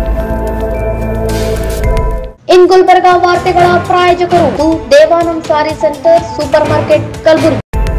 ಇನ್ ಗುಲ್ಬರ್ಗ ವಾರ್ತೆಗಳ ಪ್ರಾಯೋಜಕರು ಇದು Devanand sari centre super market Kalaburagi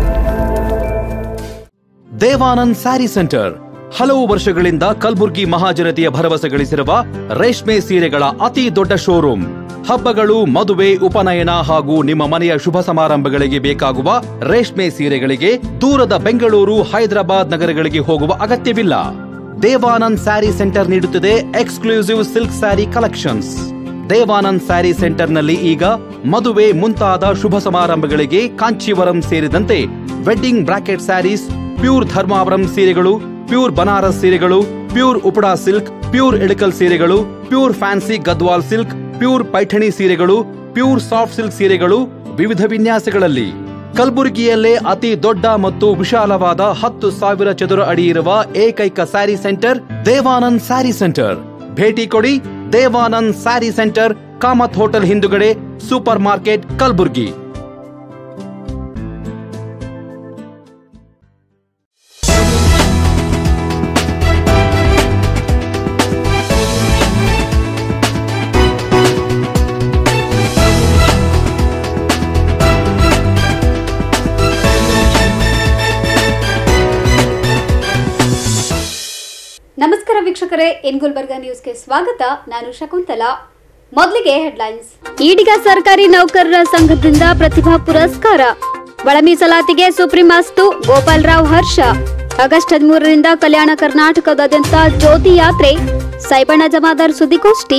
Devanand sari centre ಹಲವು ವರ್ಷಗಳಿಂದ ಕಲ್ಬುರ್ಗಿ ಮಹಾಜನತೆಯ ಭರವಸೆ ಗಳಿಸಿರುವ ರೇಷ್ಮೆ ಸೀರೆಗಳ ಅತಿ ದೊಡ್ಡ ಶೋರೂಮ್ ಹಬ್ಬಗಳು ಮದುವೆ ಉಪನಯನ ಹಾಗೂ ನಿಮ್ಮ ಮನೆಯ ಶುಭ ಸಮಾರಂಭಗಳಿಗೆ ಬೇಕಾಗುವ ರೇಷ್ಮೆ ಸೀರೆಗಳಿಗೆ ದೂರದ ಬೆಂಗಳೂರು ಹೈದರಾಬಾದ್ ನಗರಗಳಿಗೆ ಹೋಗುವ ಅಗತ್ಯವಿಲ್ಲ ದೇವಾನಂದ್ ಸ್ಯಾರಿ ಸೆಂಟರ್ ನೀಡುತ್ತಿದೆ exclusive silk sari collections Devanand sari ಸೆಂಟರ್ನಲ್ಲಿ ಈಗ ಮದುವೆ ಮುಂತಾದ ಶುಭ ಸಮಾರಂಭಗಳಿಗೆ ಕಾಂಚೀವರಂ ಸೇರಿದಂತೆ wedding bracket saris pure Dharmavaram ಸೀರೆಗಳು ಪ್ಯೂರ್ ಬನಾರಸ್ ಸೀರೆಗಳು pure Uppada silk pure Ilkal ಸೀರೆಗಳು pure fancy Gadwal silk pure Paithani ಸೀರೆಗಳು ಪ್ಯೂರ್ ಸಾಫ್ಟ್ ಸಿಲ್ಕ್ ಸೀರೆಗಳು ವಿವಿಧ ವಿನ್ಯಾಸಗಳಲ್ಲಿ ಕಲಬುರಗಿಯಲ್ಲೇ ಅತಿ ದೊಡ್ಡ ಮತ್ತು ವಿಶಾಲವಾದ ಹತ್ತು ಸಾವಿರ ಚದುರ ಅಡಿ ಇರುವ ಏಕೈಕ ಸ್ಯಾರಿ ಸೆಂಟರ್ ದೇವಾನಂದ್ ಸ್ಯಾರಿ ಸೆಂಟರ್ ಭೇಟಿ ಕೊಡಿ ದೇವಾನಂದ್ ಸ್ಯಾರಿ ಸೆಂಟರ್ ಕಾಮತ್ ಹೋಟೆಲ್ ಹಿಂದುಗಡೆ ಸೂಪರ್ ಮಾರ್ಕೆಟ್ ಕಲಬುರ್ಗಿ ನಮಸ್ಕಾರ ವೀಕ್ಷಕರೇ ಎನ್ ಗುಲ್ಬರ್ಗ ನ್ಯೂಸ್ಗೆ ಸ್ವಾಗತ ನಾನು ಶಕುಂತಲಾ ಮೊದಲಿಗೆ ಹೆಡ್ಲೈನ್ಸ್ ಈಡಿಗ ಸರ್ಕಾರಿ ನೌಕರರ ಸಂಘದಿಂದ ಪ್ರತಿಭಾ ಪುರಸ್ಕಾರ ಒಳ ಮೀಸಲಾತಿಗೆ ಸುಪ್ರೀಂ ಅಸ್ತು ಗೋಪಾಲ್ ರಾವ್ ಹರ್ಷ ಆಗಸ್ಟ್ ಹದಿಮೂರರಿಂದ ಕಲ್ಯಾಣ ಕರ್ನಾಟಕದಾದ್ಯಂತ ಜ್ಯೋತಿ ಯಾತ್ರೆ ಸೈಬಣ್ಣ ಜಮಾದಾರ್ ಸುದ್ದಿಗೋಷ್ಠಿ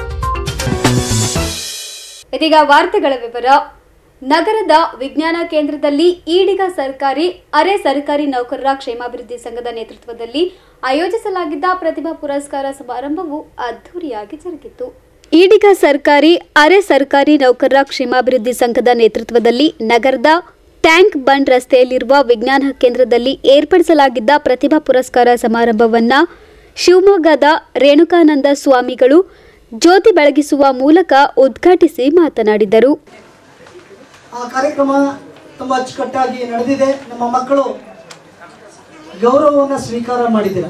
ಇದೀಗ ವಾರ್ತೆಗಳ ವಿವರ ನಗರದ ವಿಜ್ಞಾನ ಕೇಂದ್ರದಲ್ಲಿ ಈಡಿಗ ಸರ್ಕಾರಿ ಅರೆ ಸರ್ಕಾರಿ ನೌಕರರ ಕ್ಷೇಮಾಭಿವೃದ್ಧಿ ಸಂಘದ ನೇತೃತ್ವದಲ್ಲಿ ಆಯೋಜಿಸಲಾಗಿದ್ದ ಪ್ರತಿಭಾ ಪುರಸ್ಕಾರ ಸಮಾರಂಭವು ಅದ್ಧೂರಿಯಾಗಿ ಜರುಗಿತು ಈಡಿಗ ಸರ್ಕಾರಿ ಅರೆ ಸರ್ಕಾರಿ ನೌಕರರ ಕ್ಷೇಮಾಭಿವೃದ್ಧಿ ಸಂಘದ ನೇತೃತ್ವದಲ್ಲಿ ನಗರದ ಟ್ಯಾಂಕ್ ಬಂಡ್ ರಸ್ತೆಯಲ್ಲಿರುವ ವಿಜ್ಞಾನ ಕೇಂದ್ರದಲ್ಲಿ ಏರ್ಪಡಿಸಲಾಗಿದ್ದ ಪ್ರತಿಭಾ ಪುರಸ್ಕಾರ ಸಮಾರಂಭವನ್ನ ಶಿವಮೊಗ್ಗದ ರೇಣುಕಾನಂದ ಸ್ವಾಮಿಗಳು ಜ್ಯೋತಿ ಬೆಳಗಿಸುವ ಮೂಲಕ ಉದ್ಘಾಟಿಸಿ ಮಾತನಾಡಿದರು ಆ ಕಾರ್ಯಕ್ರಮ ತುಂಬ ಅಚ್ಚುಕಟ್ಟಾಗಿ ನಡೆದಿದೆ ನಮ್ಮ ಮಕ್ಕಳು ಗೌರವವನ್ನು ಸ್ವೀಕಾರ ಮಾಡಿದ್ದೀರ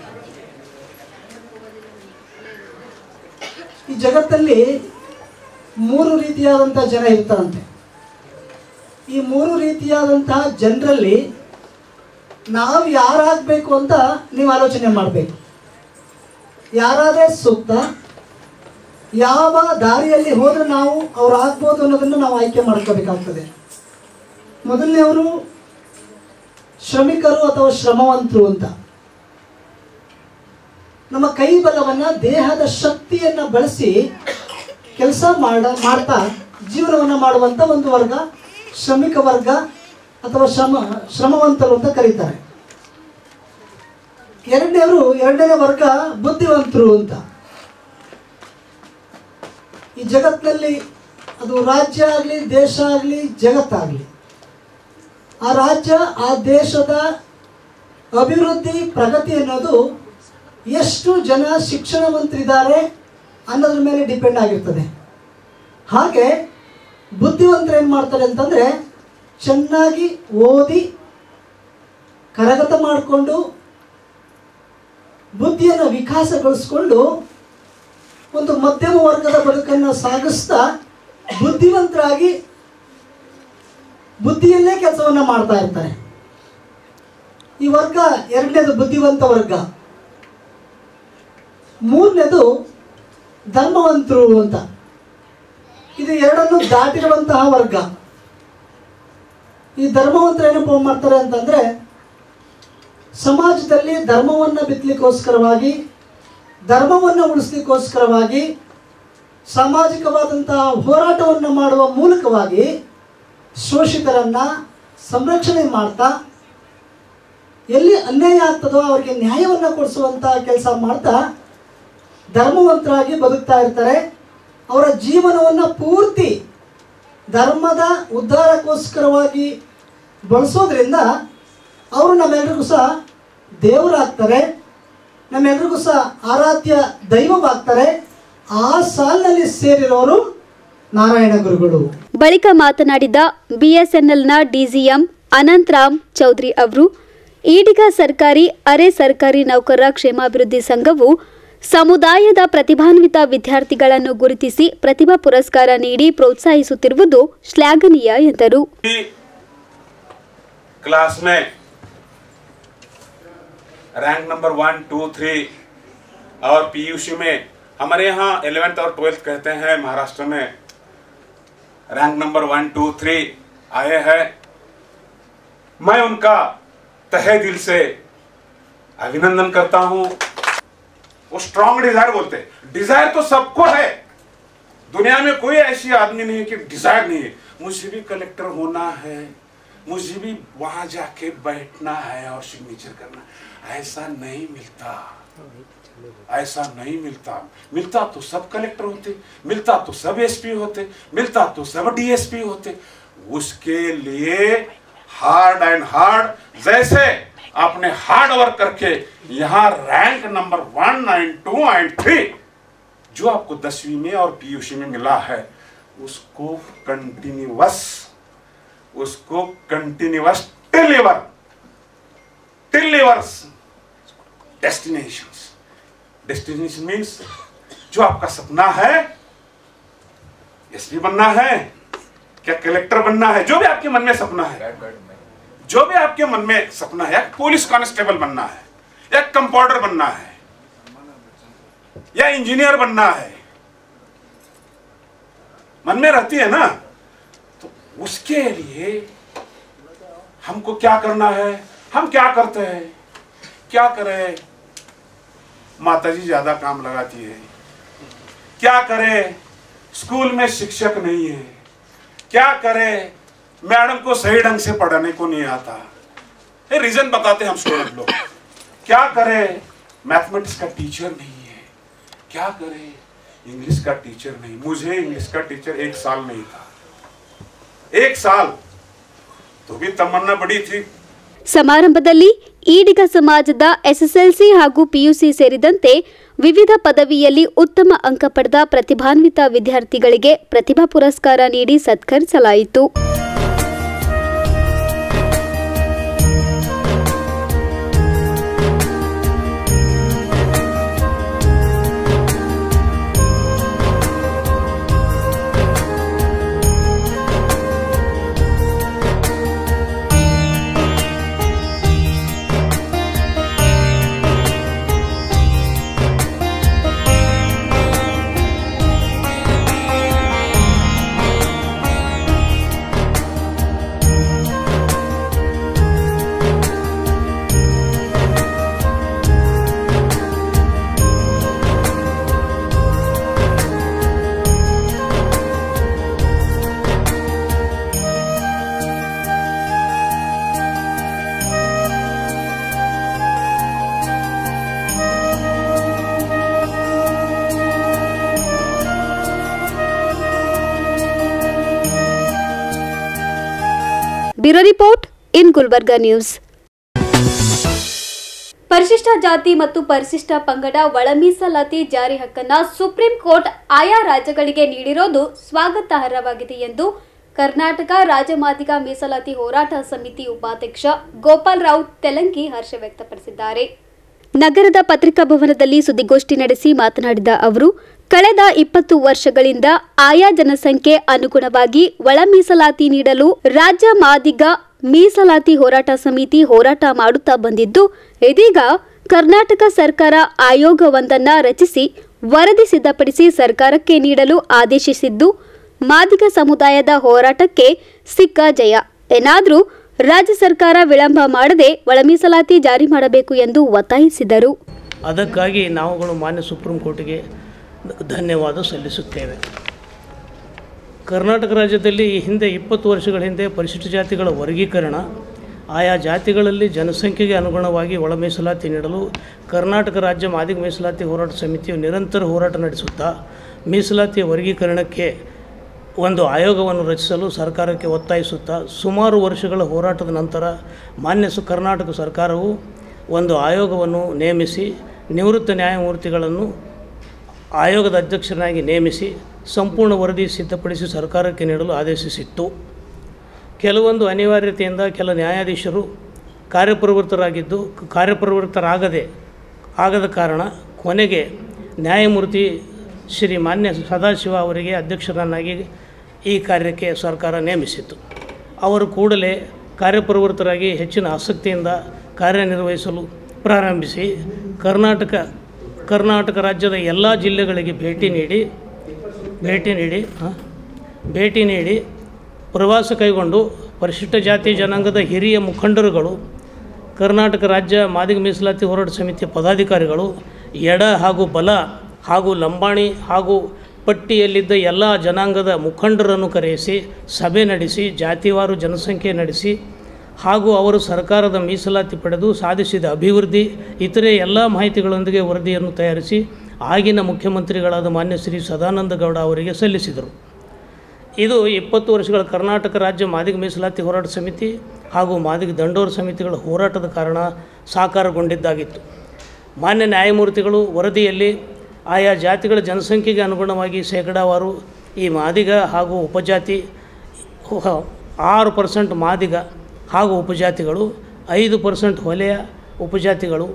ಈ ಜಗತ್ತಲ್ಲಿ ಮೂರು ರೀತಿಯಾದಂಥ ಜನ ಇರ್ತಾರಂತೆ ಈ ಮೂರು ರೀತಿಯಾದಂತಹ ಜನರಲ್ಲಿ ನಾವು ಯಾರಾಗಬೇಕು ಅಂತ ನೀವು ಆಲೋಚನೆ ಮಾಡಬೇಕು ಯಾರಾದರೆ ಸೂಕ್ತ ಯಾವ ದಾರಿಯಲ್ಲಿ ಹೋದ್ರೆ ನಾವು ಅವ್ರು ಆಗ್ಬೋದು ಅನ್ನೋದನ್ನು ನಾವು ಆಯ್ಕೆ ಮಾಡ್ಕೋಬೇಕಾಗ್ತದೆ ಮೊದಲನೇವರು ಶ್ರಮಿಕರು ಅಥವಾ ಶ್ರಮವಂತರು ಅಂತ ನಮ್ಮ ಕೈ ಬಲವನ್ನು ದೇಹದ ಶಕ್ತಿಯನ್ನು ಬಳಸಿ ಕೆಲಸ ಮಾಡ ಮಾಡ್ತಾ ಜೀವನವನ್ನು ಮಾಡುವಂಥ ಒಂದು ವರ್ಗ ಶ್ರಮಿಕ ವರ್ಗ ಅಥವಾ ಶ್ರಮ ಶ್ರಮವಂತರು ಅಂತ ಕರೀತಾರೆ ಎರಡನೇವರು ಎರಡನೇ ವರ್ಗ ಬುದ್ಧಿವಂತರು ಅಂತ ಈ ಜಗತ್ತಿನಲ್ಲಿ ಅದು ರಾಜ್ಯ ಆಗಲಿ ದೇಶ ಆಗಲಿ ಜಗತ್ತಾಗಲಿ ಆ ರಾಜ್ಯ ಆ ದೇಶದ ಅಭಿವೃದ್ಧಿ ಪ್ರಗತಿ ಅನ್ನೋದು ಎಷ್ಟು ಜನ ಶಿಕ್ಷಣವಂತರಿದ್ದಾರೆ ಅನ್ನೋದ್ರ ಮೇಲೆ ಡಿಪೆಂಡ್ ಆಗಿರ್ತದೆ ಹಾಗೆ ಬುದ್ಧಿವಂತರು ಏನು ಮಾಡ್ತಾರೆ ಅಂತಂದರೆ ಚೆನ್ನಾಗಿ ಓದಿ ಕರಗತ ಮಾಡಿಕೊಂಡು ಬುದ್ಧಿಯನ್ನು ವಿಕಾಸಗೊಳಿಸ್ಕೊಂಡು ಒಂದು ಮಧ್ಯಮ ವರ್ಗದ ಬದುಕನ್ನು ಸಾಗಿಸ್ತಾ ಬುದ್ಧಿವಂತರಾಗಿ ಬುದ್ಧಿಯಲ್ಲೇ ಕೆಲಸವನ್ನು ಮಾಡ್ತಾ ಇರ್ತಾರೆ ಈ ವರ್ಗ ಎರಡನೇದು ಬುದ್ಧಿವಂತ ವರ್ಗ ಮೂರನೇದು ಧರ್ಮವಂತರು ಅಂತ ಇದು ಎರಡನ್ನು ದಾಟಿರುವಂತಹ ವರ್ಗ ಈ ಧರ್ಮವಂತರು ಏನಪ್ಪ ಮಾಡ್ತಾರೆ ಅಂತಂದರೆ ಸಮಾಜದಲ್ಲಿ ಧರ್ಮವನ್ನು ಬಿತ್ತಲಿಕ್ಕೋಸ್ಕರವಾಗಿ ಧರ್ಮವನ್ನು ಉಳಿಸ್ಲಿಕ್ಕೋಸ್ಕರವಾಗಿ ಸಾಮಾಜಿಕವಾದಂತಹ ಹೋರಾಟವನ್ನು ಮಾಡುವ ಮೂಲಕವಾಗಿ ಶೋಷಿತರನ್ನು ಸಂರಕ್ಷಣೆ ಮಾಡ್ತಾ ಎಲ್ಲಿ ಅನ್ಯಾಯ ಆಗ್ತದೋ ಅವರಿಗೆ ನ್ಯಾಯವನ್ನು ಕೊಡಿಸುವಂಥ ಕೆಲಸ ಮಾಡ್ತಾ ಧರ್ಮವಂತರಾಗಿ ಬದುಕ್ತಾ ಇರ್ತಾರೆ ಅವರ ಜೀವನವನ್ನು ಪೂರ್ತಿ ಧರ್ಮದ ಉದ್ಧಾರಕ್ಕೋಸ್ಕರವಾಗಿ ಬಳಸೋದ್ರಿಂದ ಅವರು ನಮ್ಮೆಲ್ರಿಗೂ ಸಹ ದೇವರಾಗ್ತಾರೆ ನಮ್ಮೆಲ್ರಿಗೂ ಸಹ ಆರಾಧ್ಯ ದೈವವಾಗ್ತಾರೆ ಆ ಸಾಲಿನಲ್ಲಿ ಸೇರಿರೋರು ನಾರಾಯಣ ಗುರುಗಳು ಬಳಿಕ ಮಾತನಾಡಿದ ಬಿಎಸ್ಎನ್ಎಲ್ನ ಡಿಜಿಎಂ ಅನಂತರಾಮ್ ಚೌಧರಿ ಅವರು ಈಡಿಗ ಸರ್ಕಾರಿ ಅರೆ ಸರ್ಕಾರಿ ನೌಕರರ ಕ್ಷೇಮಾಭಿವೃದ್ಧಿ ಸಂಘವು ಸಮುದಾಯದ ಪ್ರತಿಭಾನ್ವಿತ ವಿದ್ಯಾರ್ಥಿಗಳನ್ನು ಗುರುತಿಸಿ ಪ್ರತಿಭಾ ಪುರಸ್ಕಾರ ನೀಡಿ ಪ್ರೋತ್ಸಾಹಿಸುತ್ತಿರುವುದು ಶ್ಲಾಘನೀಯ ಎಂದರು क्लास में rank number one two three और पीयूसी में हमारे यहाँ इलेवेंथ और ट्वेल्थ कहते हैं महाराष्ट्र में rank number one two three आए हैं मैं उनका तहे दिल से अभिनंदन करता हूँ वो स्ट्रांग डिजायर बोलते हैं डिजायर तो सबको है दुनिया में कोई ऐसी आदमी नहीं है कि डिजायर नहीं है मुझे भी कलेक्टर होना है मुझे भी वहां जाके बैठना है और सिग्नेचर करना ऐसा नहीं मिलता ऐसा नहीं मिलता मिलता तो सब कलेक्टर होते मिलता तो सब एसपी होते मिलता तो सब डीएसपी होते उसके लिए हार्ड एंड हार्ड जैसे आपने हार्ड वर्क करके यहाँ rank number one and two and three जो आपको दसवीं में और पीयूसी में मिला है उसको कंटिन्यूअस उसको continuous deliver delivers destination destination means जो आपका सपना है एसपी बनना है क्या कलेक्टर बनना है जो भी आपके मन में सपना है जो भी आपके मन में सपना है या पुलिस कांस्टेबल बनना है या कंपाउंडर बनना है या इंजीनियर बनना है मन में रहती है ना तो उसके लिए हमको क्या करना है हम क्या करते हैं क्या करें माताजी ज्यादा काम लगाती है क्या करें स्कूल में शिक्षक नहीं है क्या करें मैडम को सही ढंग से पढ़ाने को नहीं आता ये रीजन बताते हैं हम स्टूडेंट लोग क्या करें मैथमेटिक्स का टीचर नहीं है क्या करें इंग्लिश का टीचर नहीं मुझे इंग्लिश का टीचर एक साल नहीं था एक साल तो भी तमन्ना बड़ी थी ಸಮಾರಂಭದಲ್ಲಿ ಈಡಿಗ ಸಮಾಜದ ಎಸ್ಎಸ್ಎಲ್ಸಿ ಹಾಗೂ ಪಿಯುಸಿ ಸೇರಿದಂತೆ ವಿವಿಧ ಪದವಿಯಲ್ಲಿ ಉತ್ತಮ ಅಂಕ ಪಡೆದ ಪ್ರತಿಭಾನ್ವಿತ ವಿದ್ಯಾರ್ಥಿಗಳಿಗೆ ಪ್ರತಿಭಾ ಪುರಸ್ಕಾರ ನೀಡಿ ಸತ್ಕರಿಸಲಾಯಿತು bureau report in Gulbarga news ಪರಿಶಿಷ್ಟ ಜಾತಿ ಮತ್ತು ಪರಿಶಿಷ್ಟ ಪಂಗಡ ಒಳ ಮೀಸಲಾತಿ ಜಾರಿ ಹಕ್ಕನ್ನ ಸುಪ್ರೀಂ ಕೋರ್ಟ್ ಆಯಾ ರಾಜ್ಯಗಳಿಗೆ ನೀಡಿರೋದು ಸ್ವಾಗತಾರ್ಹವಾಗಿದೆ ಎಂದು ಕರ್ನಾಟಕ ರಾಜ್ಯ ಮಾದಿಗ ಮೀಸಲಾತಿ ಹೋರಾಟ ಸಮಿತಿ ಉಪಾಧ್ಯಕ್ಷ ಗೋಪಾಲ್ ರಾವ್ ತೆಲಂಗಿ ಹರ್ಷ ವ್ಯಕ್ತಪಡಿಸಿದ್ದಾರೆ ನಗರದ ಪತ್ರಿಕಾ ಭವನದಲ್ಲಿ ಸುದ್ದಿಗೋಷ್ಠಿ ನಡೆಸಿ ಮಾತನಾಡಿದ ಅವರು ಕಳೆದ ಇಪ್ಪತ್ತು ವರ್ಷಗಳಿಂದ ಆಯಾ ಜನಸಂಖ್ಯೆ ಅನುಗುಣವಾಗಿ ಒಳ ಮೀಸಲಾತಿ ನೀಡಲು ರಾಜ್ಯ ಮಾದಿಗ ಮೀಸಲಾತಿ ಹೋರಾಟ ಸಮಿತಿ ಹೋರಾಟ ಮಾಡುತ್ತಾ ಬಂದಿದ್ದು ಇದೀಗ ಕರ್ನಾಟಕ ಸರ್ಕಾರ ಆಯೋಗವೊಂದನ್ನ ರಚಿಸಿ ವರದಿ ಸಿದ್ಧಪಡಿಸಿ ಸರ್ಕಾರಕ್ಕೆ ನೀಡಲು ಆದೇಶಿಸಿದ್ದು ಮಾದಿಗ ಸಮುದಾಯದ ಹೋರಾಟಕ್ಕೆ ಸಿಕ್ಕ ಜಯ ಏನಾದರೂ ರಾಜ್ಯ ಸರ್ಕಾರ ವಿಳಂಬ ಮಾಡದೆ ಒಳ ಮೀಸಲಾತಿ ಜಾರಿ ಮಾಡಬೇಕು ಎಂದು ಒತ್ತಾಯಿಸಿದರು ಅದಕ್ಕಾಗಿ ನಾವುಗಳು ಮಾನ್ಯ ಸುಪ್ರೀಂ ಕೋರ್ಟಿಗೆ ಧನ್ಯವಾದ ಸಲ್ಲಿಸುತ್ತೇವೆ ಕರ್ನಾಟಕ ರಾಜ್ಯದಲ್ಲಿ ಈ ಹಿಂದೆ ಇಪ್ಪತ್ತು ವರ್ಷಗಳ ಹಿಂದೆ ಪರಿಶಿಷ್ಟ ಜಾತಿಗಳ ವರ್ಗೀಕರಣ ಆಯಾ ಜಾತಿಗಳಲ್ಲಿ ಜನಸಂಖ್ಯೆಗೆ ಅನುಗುಣವಾಗಿ ಒಳ ಮೀಸಲಾತಿ ನೀಡಲು ಕರ್ನಾಟಕ ರಾಜ್ಯ ಮಾದಿಗ ಮೀಸಲಾತಿ ಹೋರಾಟ ಸಮಿತಿಯು ನಿರಂತರ ಹೋರಾಟ ನಡೆಸುತ್ತಾ ಮೀಸಲಾತಿಯ ವರ್ಗೀಕರಣಕ್ಕೆ ಒಂದು ಆಯೋಗವನ್ನು ರಚಿಸಲು ಸರ್ಕಾರಕ್ಕೆ ಒತ್ತಾಯಿಸುತ್ತಾ ಸುಮಾರು ವರ್ಷಗಳ ಹೋರಾಟದ ನಂತರ ಮಾನ್ಯ ಸು ಕರ್ನಾಟಕ ಸರ್ಕಾರವು ಒಂದು ಆಯೋಗವನ್ನು ನೇಮಿಸಿ ನಿವೃತ್ತ ನ್ಯಾಯಮೂರ್ತಿಗಳನ್ನು ಆಯೋಗದ ಅಧ್ಯಕ್ಷರನ್ನಾಗಿ ನೇಮಿಸಿ ಸಂಪೂರ್ಣ ವರದಿ ಸಿದ್ಧಪಡಿಸಿ ಸರ್ಕಾರಕ್ಕೆ ನೀಡಲು ಆದೇಶಿಸಿತ್ತು ಕೆಲವೊಂದು ಅನಿವಾರ್ಯತೆಯಿಂದ ಕೆಲ ನ್ಯಾಯಾಧೀಶರು ಕಾರ್ಯಪ್ರವೃತ್ತರಾಗಿದ್ದು ಕಾರ್ಯಪ್ರವೃತ್ತರಾಗದೆ ಆಗದ ಕಾರಣ ಕೊನೆಗೆ ನ್ಯಾಯಮೂರ್ತಿ ಶ್ರೀ ಮಾನ್ಯ ಸದಾಶಿವ ಅವರಿಗೆ ಅಧ್ಯಕ್ಷರನ್ನಾಗಿ ಈ ಕಾರ್ಯಕ್ಕೆ ಸರ್ಕಾರ ನೇಮಿಸಿತು ಅವರು ಕೂಡಲೇ ಕಾರ್ಯಪ್ರವೃತ್ತರಾಗಿ ಹೆಚ್ಚಿನ ಆಸಕ್ತಿಯಿಂದ ಕಾರ್ಯನಿರ್ವಹಿಸಲು ಪ್ರಾರಂಭಿಸಿ ಕರ್ನಾಟಕ ಕರ್ನಾಟಕ ರಾಜ್ಯದ ಎಲ್ಲ ಜಿಲ್ಲೆಗಳಿಗೆ ಭೇಟಿ ನೀಡಿ ಭೇಟಿ ನೀಡಿ ಹಾಂ ಭೇಟಿ ನೀಡಿ ಪ್ರವಾಸ ಕೈಗೊಂಡು ಪರಿಶಿಷ್ಟ ಜಾತಿ ಜನಾಂಗದ ಹಿರಿಯ ಮುಖಂಡರುಗಳು ಕರ್ನಾಟಕ ರಾಜ್ಯ ಮಾದಿಗ ಮೀಸಲಾತಿ ಹೋರಾಟ ಸಮಿತಿಯ ಪದಾಧಿಕಾರಿಗಳು ಎಡ ಹಾಗೂ ಬಲ ಹಾಗೂ ಲಂಬಾಣಿ ಹಾಗೂ ಪಟ್ಟಿಯಲ್ಲಿದ್ದ ಎಲ್ಲ ಜನಾಂಗದ ಮುಖಂಡರನ್ನು ಕರೆಯಿಸಿ ಸಭೆ ನಡೆಸಿ ಜಾತಿವಾರು ಜನಸಂಖ್ಯೆ ನಡೆಸಿ ಹಾಗೂ ಅವರು ಸರ್ಕಾರದ ಮೀಸಲಾತಿ ಪಡೆದು ಸಾಧಿಸಿದ ಅಭಿವೃದ್ಧಿ ಇತರೆ ಎಲ್ಲ ಮಾಹಿತಿಗಳೊಂದಿಗೆ ವರದಿಯನ್ನು ತಯಾರಿಸಿ ಆಗಿನ ಮುಖ್ಯಮಂತ್ರಿಗಳಾದ ಮಾನ್ಯ ಶ್ರೀ ಸದಾನಂದ ಗೌಡ ಅವರಿಗೆ ಸಲ್ಲಿಸಿದರು ಇದು ಇಪ್ಪತ್ತು ವರ್ಷಗಳ ಕರ್ನಾಟಕ ರಾಜ್ಯ ಮಾದಿಗ ಮೀಸಲಾತಿ ಹೋರಾಟ ಸಮಿತಿ ಹಾಗೂ ಮಾದಿಗ ದಂಡೋರ ಸಮಿತಿಗಳ ಹೋರಾಟದ ಕಾರಣ ಸಾಕಾರಗೊಂಡಿದ್ದಾಗಿತ್ತು ಮಾನ್ಯ ನ್ಯಾಯಮೂರ್ತಿಗಳು ವರದಿಯಲ್ಲಿ ಆಯಾ ಜಾತಿಗಳ ಜನಸಂಖ್ಯೆಗೆ ಅನುಗುಣವಾಗಿ ಶೇಕಡಾವಾರು ಈ ಮಾದಿಗ ಹಾಗೂ ಉಪಜಾತಿ ಹ- ಆರು ಪರ್ಸೆಂಟ್ ಮಾದಿಗ ಹಾಗೂ ಉಪಜಾತಿಗಳು ಐದು ಪರ್ಸೆಂಟ್ ಹೊಲೆಯ ಉಪಜಾತಿಗಳು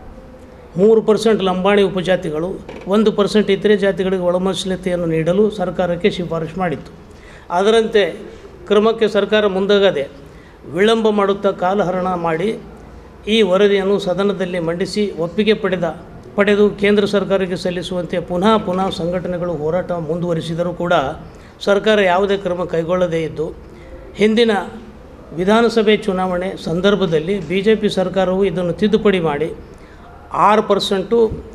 ಮೂರು ಪರ್ಸೆಂಟ್ ಲಂಬಾಣಿ ಉಪಜಾತಿಗಳು ಒಂದು ಪರ್ಸೆಂಟ್ ಇತರೆ ಜಾತಿಗಳಿಗೆ ಒಳಮೀಸಲತೆಯನ್ನು ನೀಡಲು ಸರ್ಕಾರಕ್ಕೆ ಶಿಫಾರಸು ಮಾಡಿತ್ತು ಅದರಂತೆ ಕ್ರಮಕ್ಕೆ ಸರ್ಕಾರ ಮುಂದಾಗದೆ ವಿಳಂಬ ಮಾಡುತ್ತಾ ಕಾಲಹರಣ ಮಾಡಿ ಈ ವರದಿಯನ್ನು ಸದನದಲ್ಲಿ ಮಂಡಿಸಿ ಒಪ್ಪಿಗೆ ಪಡೆದ ಪಡೆದು ಕೇಂದ್ರ ಸರ್ಕಾರಕ್ಕೆ ಸಲ್ಲಿಸುವಂತೆ ಪುನಃ ಪುನಃ ಸಂಘಟನೆಗಳು ಹೋರಾಟ ಮುಂದುವರಿಸಿದರೂ ಕೂಡ ಸರ್ಕಾರ ಯಾವುದೇ ಕ್ರಮ ಕೈಗೊಳ್ಳದೇ ಇದ್ದು ಹಿಂದಿನ ವಿಧಾನಸಭೆ ಚುನಾವಣೆ ಸಂದರ್ಭದಲ್ಲಿ ಬಿ ಜೆ ಪಿ ಸರ್ಕಾರವು ಇದನ್ನು ತಿದ್ದುಪಡಿ ಮಾಡಿ ಆರು ಪರ್ಸೆಂಟು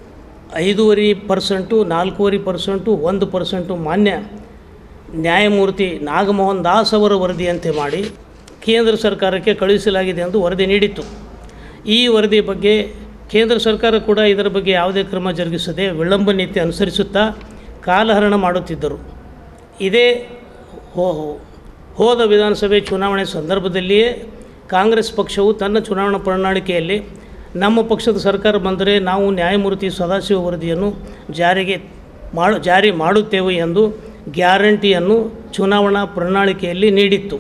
ಐದೂವರೆ ಪರ್ಸೆಂಟು ನಾಲ್ಕೂವರೆ ಪರ್ಸೆಂಟು ಒಂದು ಪರ್ಸೆಂಟು ಮಾನ್ಯ ನ್ಯಾಯಮೂರ್ತಿ ನಾಗಮೋಹನ್ ದಾಸ್ ಅವರ ವರದಿಯಂತೆ ಮಾಡಿ ಕೇಂದ್ರ ಸರ್ಕಾರಕ್ಕೆ ಕಳುಹಿಸಲಾಗಿದೆ ಎಂದು ವರದಿ ನೀಡಿತ್ತು ಈ ವರದಿ ಬಗ್ಗೆ ಕೇಂದ್ರ ಸರ್ಕಾರ ಕೂಡ ಇದರ ಬಗ್ಗೆ ಯಾವುದೇ ಕ್ರಮ ಜರುಗಿಸದೆ ವಿಳಂಬ ನೀತಿ ಅನುಸರಿಸುತ್ತಾ ಕಾಲಹರಣ ಮಾಡುತ್ತಿದ್ದರು ಇದೇ ಹೋ ಹೋದ ವಿಧಾನಸಭೆ ಚುನಾವಣೆ ಸಂದರ್ಭದಲ್ಲಿಯೇ ಕಾಂಗ್ರೆಸ್ ಪಕ್ಷವು ತನ್ನ ಚುನಾವಣಾ ಪ್ರಣಾಳಿಕೆಯಲ್ಲಿ ನಮ್ಮ ಪಕ್ಷದ ಸರ್ಕಾರ ಬಂದರೆ ನಾವು ನ್ಯಾಯಮೂರ್ತಿ ಸದಾಶಿವ ವರದಿಯನ್ನು ಜಾರಿಗೆ ಮಾಡು ಜಾರಿ ಮಾಡುತ್ತೇವೆ ಎಂದು ಗ್ಯಾರಂಟಿಯನ್ನು ಚುನಾವಣಾ ಪ್ರಣಾಳಿಕೆಯಲ್ಲಿ ನೀಡಿತ್ತು